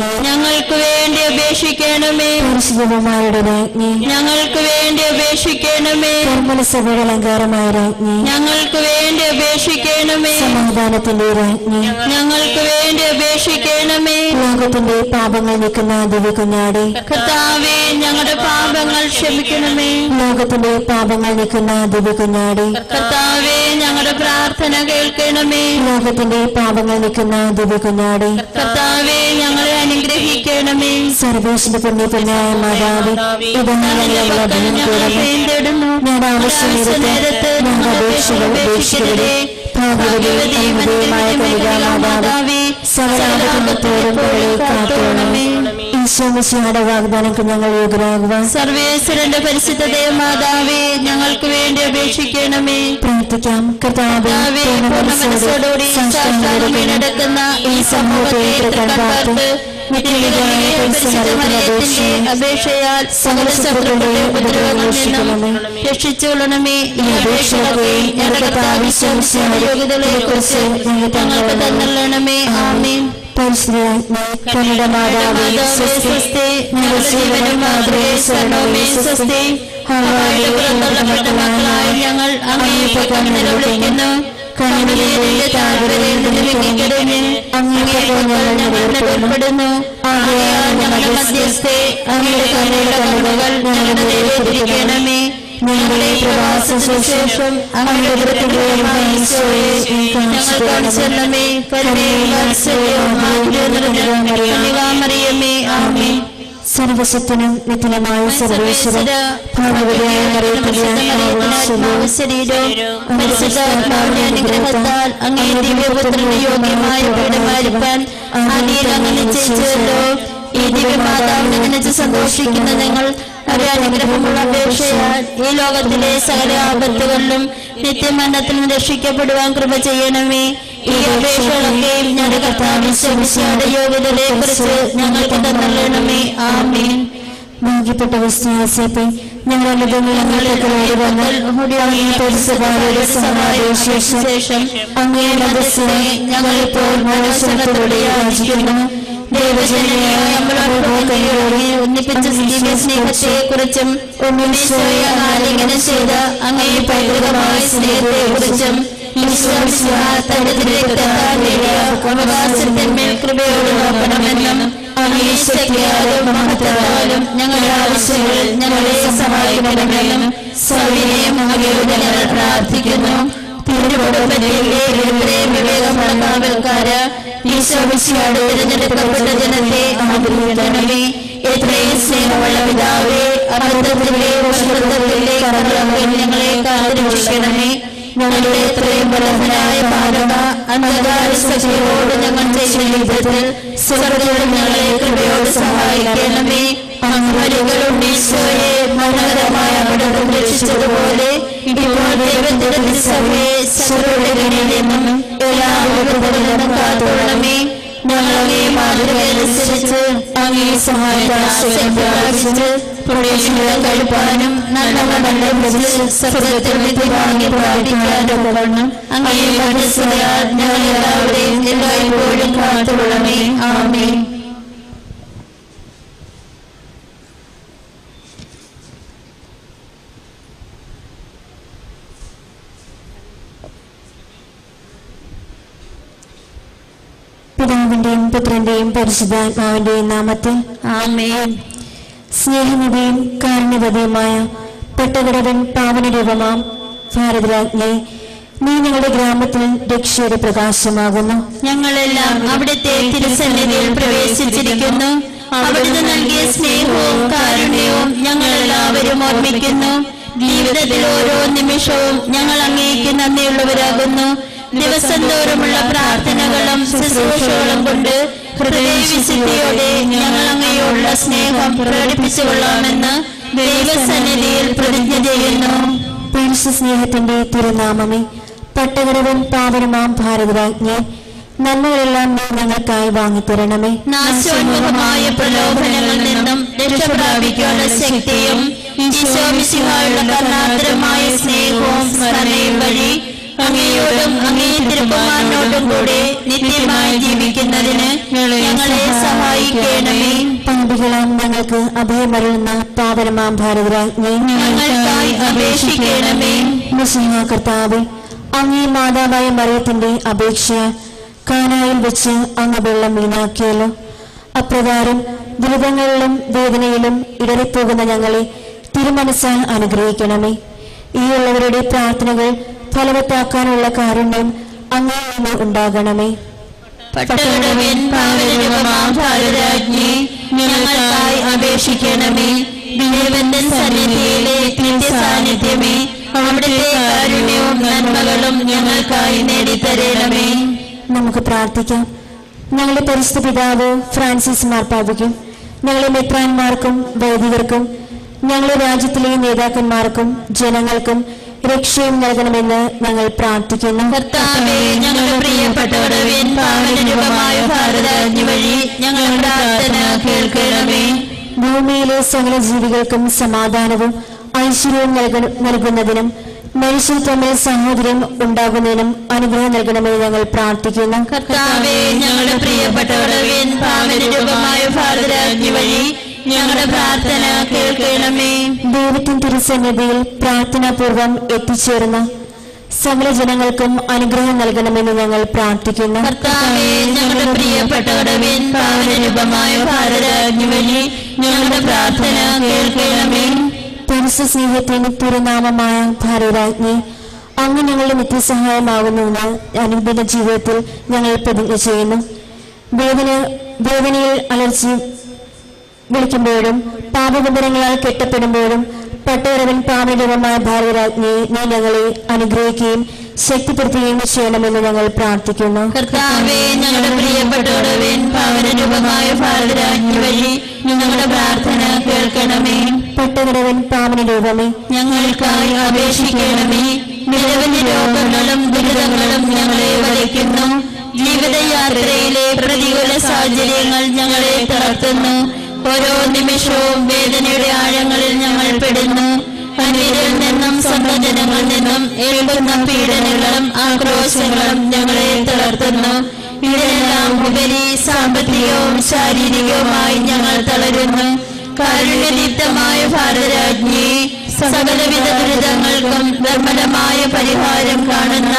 ഞങ്ങൾക്ക് വേണ്ടി അപേക്ഷിക്കണമേ പരിശുദ്ധമാരുടെ രാജ്ഞി ഞങ്ങൾക്ക് വേണ്ടി അപേക്ഷിക്കണമേ കർമ്മല സഭയുടെ അലങ്കാരമായ രാജ്ഞി ഞങ്ങൾക്ക് വേണ്ടി അപേക്ഷിക്കണമേ സമാധാനത്തിന്റെ രാജ്ഞി ഞങ്ങൾക്ക് വേണ്ടി അപേക്ഷിക്കണമേ ലോകത്തിന്റെ പാപങ്ങൾ നീക്കുന്ന ദിവ്യ കുഞ്ഞാടി കർത്താവേ ഞങ്ങളുടെ പാപങ്ങൾ ക്ഷമിക്കണമേ ലോകത്തിന്റെ പാപങ്ങൾ നീക്കുന്ന ദിവ്യ കുഞ്ഞാടി കർത്താവേ ഞങ്ങളുടെ പ്രാർത്ഥന കേൾക്കണമേ ലോകത്തിന്റെ പാപങ്ങൾ നീക്കുന്ന ദിവ്യ കുഞ്ഞാടി കർത്താവേ ഞങ്ങളെ അനുഗ്രഹിക്കണമേ സർവേശ്വര പുണ്യപുണ്യായ മാതാവി ഇതാണെന്നുള്ള ഭയം കൂടമേ തേടുന്നു ഞാൻ ആവശ്യം നേരത്ത് ഞങ്ങളുടെ അപേക്ഷകൾ ഉപേക്ഷിക്കരുതേ ഭാഗവതി അനുദയമായ കലികാമാതാവേ സകലാപത്തിനത്തോടും പോലെ കാത്തോണമേ ഈശോ മിശിഹായുടെ വാഗ്ദാനങ്ങൾക്ക് ഞങ്ങൾ യോഗ്യരാകുവാൻ സർവേശ്വരന്റെ പരിശുദ്ധ ദേവമാതാവേ ഞങ്ങൾക്ക് വേണ്ടി അപേക്ഷിക്കണമേ പ്രാർത്ഥിക്കാം കർത്താവേ കർത്താവേ, പൂർണ്ണ മനസ്സോടുകൂടി സാഷ്ടാംഗം വീണെടുക്കുന്ന ഈ സമൂഹത്തെ തൃക്കൺപാർത്ത് നിത്യവിധിയായ പരിശുദ്ധ മറിയത്തിന്റെ അപേക്ഷയാൽ സകല ശത്രുക്കളുടെ ഉപദ്രവങ്ങളിൽ നിന്നും രക്ഷിച്ചുകൊള്ളണമേ ഈ അപേക്ഷകളെ ഞങ്ങളുടെ കർത്താവ് ഈശോമിശിഹായുടെ യോഗ്യതകളെ കുറിച്ച് ഞങ്ങൾക്ക് തന്നള്ളണമേ ആമേൻ പരിശുദ്ധ കന്നഡ മാതാവേ സ്വസ്തി ഞങ്ങളുടെ ജീവനും മാതൃകയെ സ്വർണവുമേ സ്വസ്തി ഹവായുടെ പുറത്തുള്ള മക്കളായ ഞങ്ങൾ അങ്ങേയത്തെ കണ്ണിൽ വിളിക്കുന്നു കണ്ണിലെ താഴ്വരയിൽ നിന്ന് വിളിക്കരുതേ അങ്ങേ ഞങ്ങൾ ഉൾപ്പെടുന്നു ആകയാൽ ഞങ്ങളുടെ മധ്യസ്ഥെ അങ്ങയുടെ കണ്ണയുടെ കണ്ണുകൾ ഞങ്ങളുടെ നേരിട്ടിരിക്കണമേ ഞങ്ങളുടെ പ്രവാസ സുശേഷം അങ്ങയുടെ വൃത്തികരമായ ഈശോയെ ഞങ്ങൾ കാണിച്ചെന്നമേ കരുണയും വാത്സല്യവും മറിയമേ ആമേ സർവശക്തനും നിത്യമായ സർവേശ്വരൻ ഭാഗവതിയായ മറിയത്തിലെ ശരീരവും പരിശുദ്ധാത്മാവിന്റെ അനുഗ്രഹത്താൽ അങ്ങേ ദിവ്യപുത്രന്റെ യോഗ്യമായ പീഠമായിരിക്കാൻ ആദിയിൽ അങ്ങ് നിശ്ചയിച്ചുവല്ലോ ഈ ദിവ്യമാതാവിനെ നനച്ച് സന്തോഷിക്കുന്ന നിങ്ങൾ ഒരു അനുഗ്രഹമുള്ള അപേക്ഷയാൽ ഈ ലോകത്തിലെ സകല ആപത്തുകളിലും നിത്യമരണത്തിൽ നിന്ന് രക്ഷിക്കപ്പെടുവാൻ കൃപ ചെയ്യണമേ ഈ അപേക്ഷകളൊക്കെയും ഞങ്ങളുടെ കർത്താവ് ശമിശയുടെ യോഗ്യതയെ കുറിച്ച് ഞങ്ങൾക്ക് തന്നള്ളണമേ ആമേൻ ഭാഗ്യപ്പെട്ട വിശ്വാസത്തെ ഞങ്ങളുടെ ഞങ്ങൾക്ക് വന്ന് അങ്ങേ പരിസരയുടെ സമാവേശേഷം ശേഷം അങ്ങേ മതസ്സിനെ ഞങ്ങളിപ്പോൾ മനസ്സിലത്തോടെ യാചിക്കുന്നു ദൈവജനയായ നമ്മളോട് ഒന്നിപ്പിച്ച ദിവ്യ സ്നേഹത്തെ കുറിച്ചും ആലിംഗനം ചെയ്ത അങ്ങേ പൈതൃകമായ സ്നേഹത്തെ കുറിച്ചും തന്റെ രക്തത്താൽ നേടിയ അവകാശത്തിന്മേൽ കൃപയോട് നോക്കണമെന്നും അങ്ങേ ശക്തിയാലും മഹത്വത്താലും ഞങ്ങളുടെ ആവശ്യങ്ങളിൽ ഞങ്ങളെ സഹായിക്കണമെന്നും സൗകര്യം അങ്ങയോട് ഞങ്ങൾ പ്രാർത്ഥിക്കുന്നു തിരുവോടൊപ്പത്തിലെ ഇത്രയും വിവേകമുള്ള കാവൽക്കാര് ഈശോമിശിയോട് തിരഞ്ഞെടുക്കപ്പെട്ട ജനത്തെ ആഗ്രഹിക്കണമേ എത്രയും സ്നേഹമുള്ള പിതാവേ അബദ്ധത്തിലെ വഷൃത്വത്തിലെ കടകളൊക്കെ ഞങ്ങളെ കാത്തിരക്ഷിക്കണമേ ഞങ്ങളുടെ എത്രയും ബലഹനായ പാലക അന്ധകാര സജീവോട് ഞങ്ങൾ ചെയ്യുന്ന യുദ്ധത്തിൽ സ്വർഗത്തോട് ഞങ്ങളെ കൃപയോട് സഹായിക്കണമേ അങ്ങരുകളും ഈശോയെ മനോഹരമായ അവിടം രക്ഷിച്ചതുപോലെ ഇപ്പോൾ ദൈവത്തിന്റെ തിരുസഭയെ ശത്രുവിടെ നിന്നും എല്ലാ വിപത്തുകളിലും കാത്തോളണമേ ഞങ്ങളെ മാതൃകയനുസരിച്ച് അങ്ങേ സഹായത്താശ്രയം പ്രാപിച്ച് പുണ്യശീലം കഴിപ്പാനും നല്ല മണ്ഡലം സ്വർഗത്തിൽ വിധി വാങ്ങി പ്രാപിക്കാനും വേണം അങ്ങേ മനസ്സിലാൽ ഞങ്ങൾ എല്ലാവരെയും എല്ലായ്പ്പോഴും കാത്തുകൊള്ളണമേ ആമേ പിതാവിന്റെയും പുത്രന്റെയും പരിശുദ്ധാത്മാവിന്റെയും നാമത്തിൽ ആമേൻ സ്നേഹനിധിയും കാരുണ്യവതിയുമായ പെട്ടകടവൻ പാവനരൂപമാം ഭാരതരാജ്ഞെ നീ ഞങ്ങളുടെ ഗ്രാമത്തിൽ രക്ഷയുടെ പ്രകാശമാകുന്നു ഞങ്ങളെല്ലാം അവിടുത്തെ തിരുസന്നിധിയിൽ പ്രവേശിച്ചിരിക്കുന്നു അവിടുന്ന് നൽകിയ സ്നേഹവും കാരുണ്യവും ഞങ്ങൾ എല്ലാവരും ഓർമ്മിക്കുന്നു ജീവിതത്തിൽ ഓരോ നിമിഷവും ഞങ്ങൾ അങ്ങേക്ക് നന്ദിയുള്ളവരാകുന്നു ദിവസം തോറുമുള്ള പ്രാർത്ഥനകളും ശുശ്രൂഷകളും കൊണ്ട് ഹൃദയവിശുദ്ധിയോടെ ഞങ്ങൾ അങ്ങയോടുള്ള സ്നേഹം പ്രകടിപ്പിച്ചുകൊള്ളാമെന്ന് ദൈവസന്നിധിയിൽ പ്രതിജ്ഞ ചെയ്യുന്നു പരിശു സ്നേഹത്തിന്റെ തിരുനാമമേ പട്ടകരവൻ പാവനമാം ഭാരതരാജ്ഞെ നന്മകളെല്ലാം നീ ഞങ്ങൾക്കായി വാങ്ങിത്തരണമേ നാശോന്മുഖമായ പ്രലോഭനങ്ങളിൽ നിന്നും രക്ഷപ്രാപിക്കാനുള്ള ശക്തിയും ഈശോമിശിഹായുള്ള കർണാന്തരമായ സ്നേഹവും സ്മരണയും വഴി അങ്ങയോടും അങ്ങേ തിരുക്കുമാരനോടും കൂടെ നിത്യമായി ജീവിക്കുന്നതിന് ഞങ്ങളെ സഹായിക്കണമേ പാപികളാം ഞങ്ങൾക്ക് അഭയമരുളുന്ന പാവനമാം ഭാരതരാജ്ഞി ഞങ്ങൾക്കായി അപേക്ഷിക്കണമേ മുസ്ലിം കർത്താവ് അങ്ങേ മാതാവായ മറിയത്തിന്റെ അപേക്ഷ കാനായിൽ വെച്ച് അങ്ങ് വെള്ളം വീണാക്കിയല്ലോ അപ്രകാരം ദുരിതങ്ങളിലും വേദനയിലും ഇടറിപ്പോകുന്ന ഞങ്ങളെ തിരുമനസ്സാൽ അനുഗ്രഹിക്കണമേ ഈ ഉള്ളവരുടെ പ്രാർത്ഥനകൾ ഫലവത്താക്കാനുള്ള കാരുണ്യം അങ്ങേ നിന്ന് ഉണ്ടാകണമേ പട്ടകടവൻ പാവനരൂപമാം ഭാരതരാജ്ഞി ഞങ്ങൾക്കായി അപേക്ഷിക്കണമേ ദേവന്റെ സന്നിധിയിലെ നിത്യ സാന്നിധ്യമേ അവിടുത്തെ കാരുണ്യവും നന്മകളും ഞങ്ങൾക്കായി നേടിത്തരണമേ നമുക്ക് പ്രാർത്ഥിക്കാം ഞങ്ങളുടെ പരിശുദ്ധ പിതാവ് ഫ്രാൻസിസ് മാർപ്പാവയ്ക്കും ഞങ്ങളെ മെത്രാന്മാർക്കും വൈദികർക്കും ഞങ്ങളുടെ രാജ്യത്തിലെ നേതാക്കന്മാർക്കും ജനങ്ങൾക്കും രക്ഷയും നൽകണമെന്ന് ഞങ്ങൾ പ്രാർത്ഥിക്കുന്നു കർത്താവേ ഞങ്ങളുടെ പ്രിയപ്പെട്ടവരവൻ പാവനരൂപമായ ഭാരതരാജ്ഞി വഴി ഞങ്ങൾ പ്രാർത്ഥന കേൾക്കണമേ ഭൂമിയിലെ സകല ജീവികൾക്കും സമാധാനവും ഐശ്വര്യവും നൽകണ- നൽകുന്നതിനും മനുഷ്യർ തമ്മിൽ സഹോദര്യം ഉണ്ടാകുന്നതിനും അനുഗ്രഹം നൽകണമെന്ന് ഞങ്ങൾ പ്രാർത്ഥിക്കുന്നു കർത്താവേ ഞങ്ങളുടെ പ്രിയപ്പെട്ടവരവൻ പാവനരൂപമായ ഭാരതരാജ്ഞി വഴി ഞങ്ങളുടെ പ്രാർത്ഥന കേൾക്കണമേ ദൈവത്തിൻ തിരുസന്നിധിയിൽ പ്രാർത്ഥനാപൂർവം എത്തിച്ചേർന്ന സകല ജനങ്ങൾക്കും അനുഗ്രഹം നൽകണമെന്ന് ഞങ്ങൾ പ്രാർത്ഥിക്കുന്നു കർത്താവേ ഞങ്ങളുടെ പ്രിയപ്പെട്ടവരവൻ പാവനരൂപമായ ഭാരതരാജ്ഞി വഴി ഞങ്ങളുടെ പ്രാർത്ഥന കേൾക്കണമേ പരിശു സ്നേഹത്തിന് തിരുനാമമായ ഭാരതരാജ്ഞി അങ്ങ് ഞങ്ങളുടെ നിത്യസഹായമാകുന്നുവെന്ന് അനുദിന ജീവിതത്തിൽ ഞങ്ങൾ പ്രതിജ്ഞ ചെയ്യുന്നു വേദന വേദനയിൽ അലർച്ചി വിളിക്കുമ്പോഴും പാപബന്ധനങ്ങളാൽ കെട്ടപ്പെടുമ്പോഴും പട്ടയറവൻ പാപരൂപമായ ഭാരതരാജ്ഞിയെ നീ ഞങ്ങളെ അനുഗ്രഹിക്കുകയും ശക്തിപ്പെടുത്തുകയും ചെയ്യണമെന്ന് ഞങ്ങൾ പ്രാർത്ഥിക്കുന്നു കർത്താവേ ഞങ്ങളുടെ പ്രിയപ്പെട്ടവരവൻ പാവനരൂപമായ ഭാരതരാജ്ഞി വഴി ഞങ്ങളുടെ പ്രാർത്ഥന കേൾക്കണമേ പട്ടകടവൻ പാവന രൂപമേ ഞങ്ങൾക്കായി അപേക്ഷിക്കണമേ നിരവധി രോഗങ്ങളും ദുരിതങ്ങളും ഞങ്ങളെ വലയ്ക്കുന്നു ജീവിതയാത്രയിലെ പ്രതികൂല സാഹചര്യങ്ങൾ ഞങ്ങളെ തളർത്തുന്നു ഓരോ നിമിഷവും വേദനയുടെ ആഴങ്ങളിൽ ഞങ്ങൾ പെടുന്നു അന്യരിൽ നിന്നും സ്വന്തം ജനങ്ങളിൽ നിന്നും ഏൽക്കുന്ന പീഡനങ്ങളും ആക്രോശങ്ങളും ഞങ്ങളെ തളർത്തുന്നു ഇതിനെല്ലാം ഉപരി സാമ്പത്തികവും ശാരീരികവുമായി ഞങ്ങൾ തളരുന്നു കാരുണ്യദീപ്തമായ ഭാരതരാജ്ഞി സകലവിധ ദുരിതങ്ങൾക്കും നിർമ്മലമായ പരിഹാരം കാണുന്ന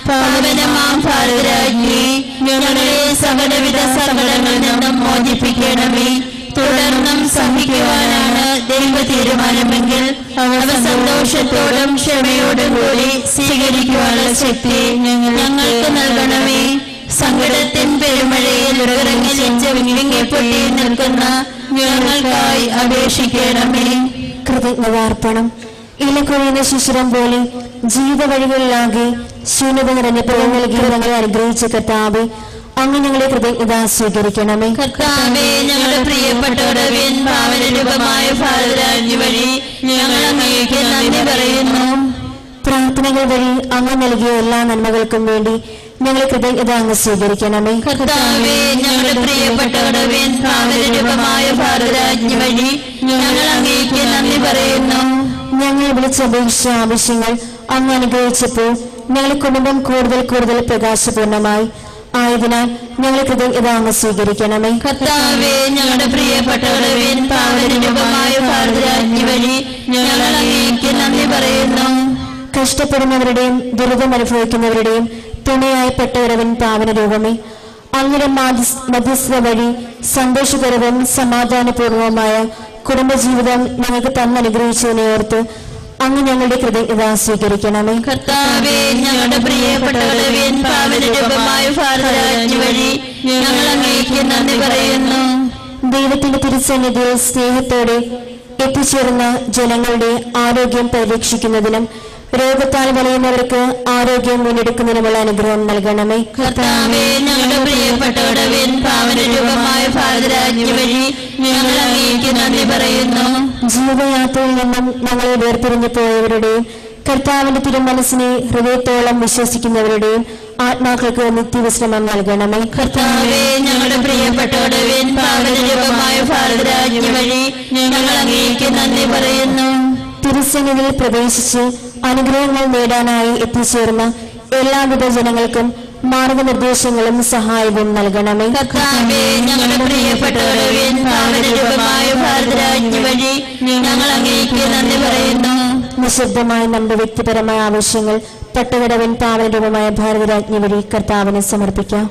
പാവനമാം ഭാരതരാജ്ഞി ഞങ്ങളെ സകലവിധ സകലങ്ങളിൽ നിന്നും മോചിപ്പിക്കണമേ തുടർന്നും സഹിക്കുവാനാണ് ദൈവ തീരുമാനമെങ്കിൽ അവ സന്തോഷത്തോടും ക്ഷമയോടും കൂടി സ്വീകരിക്കുവാനുള്ള ശക്തി ഞങ്ങൾക്ക് നൽകണമേ സങ്കടത്തിൻ പെരുമഴയിൽ ഇറങ്ങിലിച്ച് വിങ്ങിപ്പൊട്ടി നിൽക്കുന്ന ഞങ്ങൾക്കായി അപേക്ഷിക്കണമേ കൃതജ്ഞതാർപ്പണം ഇലക്കൊഴിയുന്ന ശിശിരം പോലെ ജീവിത വഴികളിലാകെ ശൂന്യത നിറഞ്ഞ പിഴ നൽകി ഞങ്ങളെ അനുഗ്രഹിച്ച കർത്താവെ അങ്ങ് ഞങ്ങളെ കൃതജ്ഞത സ്വീകരിക്കണമേ കർത്താവേ ഞങ്ങളുടെ പ്രിയപ്പെട്ടവരവൻ പാവനരൂപമായ ഭാരതരാജ്ഞി വഴി ഞങ്ങൾ അങ്ങേക്ക് നന്ദി പറയുന്നു പ്രാർത്ഥനകൾ വഴി അങ്ങ് നൽകിയ എല്ലാ നന്മകൾക്കും വേണ്ടി ഞങ്ങളെ കൃതജ്ഞത അങ്ങ് സ്വീകരിക്കണമേ കർത്താവേ ഞങ്ങളുടെ പ്രിയപ്പെട്ടവരവൻ പാവനരൂപമായ ഭാരതരാജ്ഞി വഴി ഞങ്ങൾ അങ്ങേക്ക് നന്ദി പറയുന്നു ഞങ്ങൾ വിളിച്ചപേക്ഷിച്ച ആവശ്യങ്ങൾ അങ്ങ് അനുഗ്രഹിച്ചപ്പോൾ ഞങ്ങളുടെ കുടുംബം കൂടുതൽ കൂടുതൽ പ്രകാശപൂർണമായി ആയതിനാൽ ഞങ്ങളെ കൃതജ്ഞത അങ്ങ് സ്വീകരിക്കണമേ കർത്താവേ ഞങ്ങളുടെ പ്രിയപ്പെട്ടവരവൻ പാവനരൂപമായ ഭാരതരാജ്ഞി വഴി ഞങ്ങൾ അങ്ങേക്ക് നന്ദി പറയുന്നു കഷ്ടപ്പെടുന്നവരുടെയും ദുരിതം അനുഭവിക്കുന്നവരുടെയും തുണയായപ്പെട്ടവരവൻ പാവന രൂപമേ അങ്ങനെ മാധ്യസ്- മധ്യസ്ഥത വഴി സന്തോഷകരവും സമാധാനപൂർവമായ കുടുംബജീവിതം ഞങ്ങൾക്ക് തന്നനുഗ്രഹിച്ചതിനെ ഓർത്ത് അങ്ങ് ഞങ്ങളുടെ കൃതജ്ഞത സ്വീകരിക്കണമേ കർത്താവേ ഞങ്ങളുടെ പ്രിയപ്പെട്ടവരവൻ പാവനരൂപമായ ഭാരതരാജ്ഞി വഴി ഞങ്ങൾ അങ്ങേക്ക് നന്ദി പറയുന്നു ദൈവത്തിന്റെ തിരുസന്നിധിയിൽ സ്നേഹത്തോടെ എത്തിച്ചേർന്ന ജനങ്ങളുടെ ആരോഗ്യം പരിരക്ഷിക്കുന്നതിനും രോഗത്താൽ വലയുന്നവർക്ക് ആരോഗ്യം വീണ്ടെടുക്കുന്നതിനുമുള്ള അനുഗ്രഹം നൽകണമേ കർത്താവേ ഞങ്ങളുടെ പ്രിയപ്പെട്ടവരവൻ പാവനരൂപമായ ഭാരതരാജ്ഞി വഴി ഞങ്ങൾ അങ്ങേക്ക് നന്ദി പറയുന്നു ജീവിതയാത്രയിൽ നിന്നും ഞങ്ങളെ വേർപിരിഞ്ഞു പോയവരുടെയും കർത്താവിന്റെ തിരുമനസ്സിനെ ഹൃദയത്തോളം വിശ്വസിക്കുന്നവരുടെയും ആത്മാക്കൾക്ക് നിത്യവിശ്രമം നൽകണമേ കർത്താവേ ഞങ്ങളുടെ പ്രിയപ്പെട്ടവരവൻ പാവനരൂപമായ ഭാരതരാജ്ഞി വഴി ഞങ്ങൾ അങ്ങേക്ക് നന്ദി പറയുന്നു തിരുസന്നിധിയിൽ പ്രവേശിച്ച് അനുഗ്രഹങ്ങൾ നേടാനായി എത്തിച്ചേർന്ന എല്ലാവിധ ജനങ്ങൾക്കും മാർഗനിർദ്ദേശങ്ങളും സഹായവും നൽകണമേ കർത്താവേ ഞങ്ങളുടെ പ്രിയപ്പെട്ടവരുടെ പാവനരൂപമായ ഭാരതരാജ്ഞി വഴി ഞങ്ങൾ അങ്ങേക്ക് നന്ദി പറയുന്നു നിശബ്ദമായ നമ്മുടെ വ്യക്തിപരമായ ആവശ്യങ്ങൾ പട്ടുകടവൻ പാവനരൂപമായ ഭാരതരാജ്ഞി വഴി കർത്താവിന് സമർപ്പിക്കാം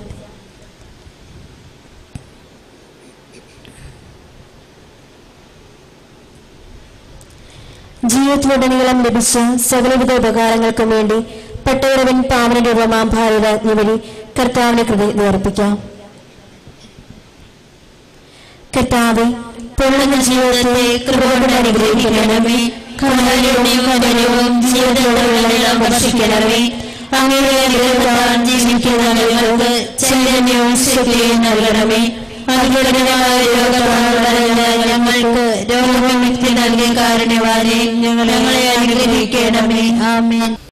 ജീവിതത്തിലുടനീളം ലഭിച്ച സകലവിധ ഉപകാരങ്ങൾക്കും വേണ്ടി പട്ടുകടവൻ പാവനരൂപമാം ഭാരതരാജ്ഞി വഴി കർത്താവിന് കൃതജ്ഞത അർപ്പിക്കാം കർത്താവെ പൊള്ളുന്ന ജീവിതത്തെ കൃപ കൊണ്ട് അനുഗ്രഹിക്കണമേ കരുണയും കരുണയും ജീവിതത്തിലുടനീളം വർഷിക്കണമേ അങ്ങയുടെ അനുഗ്രഹത്താൽ ജീവിക്കുന്ന ഞങ്ങൾക്ക് ചൈതന്യവും ശക്തിയും നൽകണമേ അത്ഭുതകരമായ രോഗബാധകളറിഞ്ഞ ഞങ്ങൾക്ക് രോഗവിമുക്തി നൽകിയ കാരണവാരെ ഞങ്ങളെ അനുഗ്രഹിക്കണമേ ആമേൻ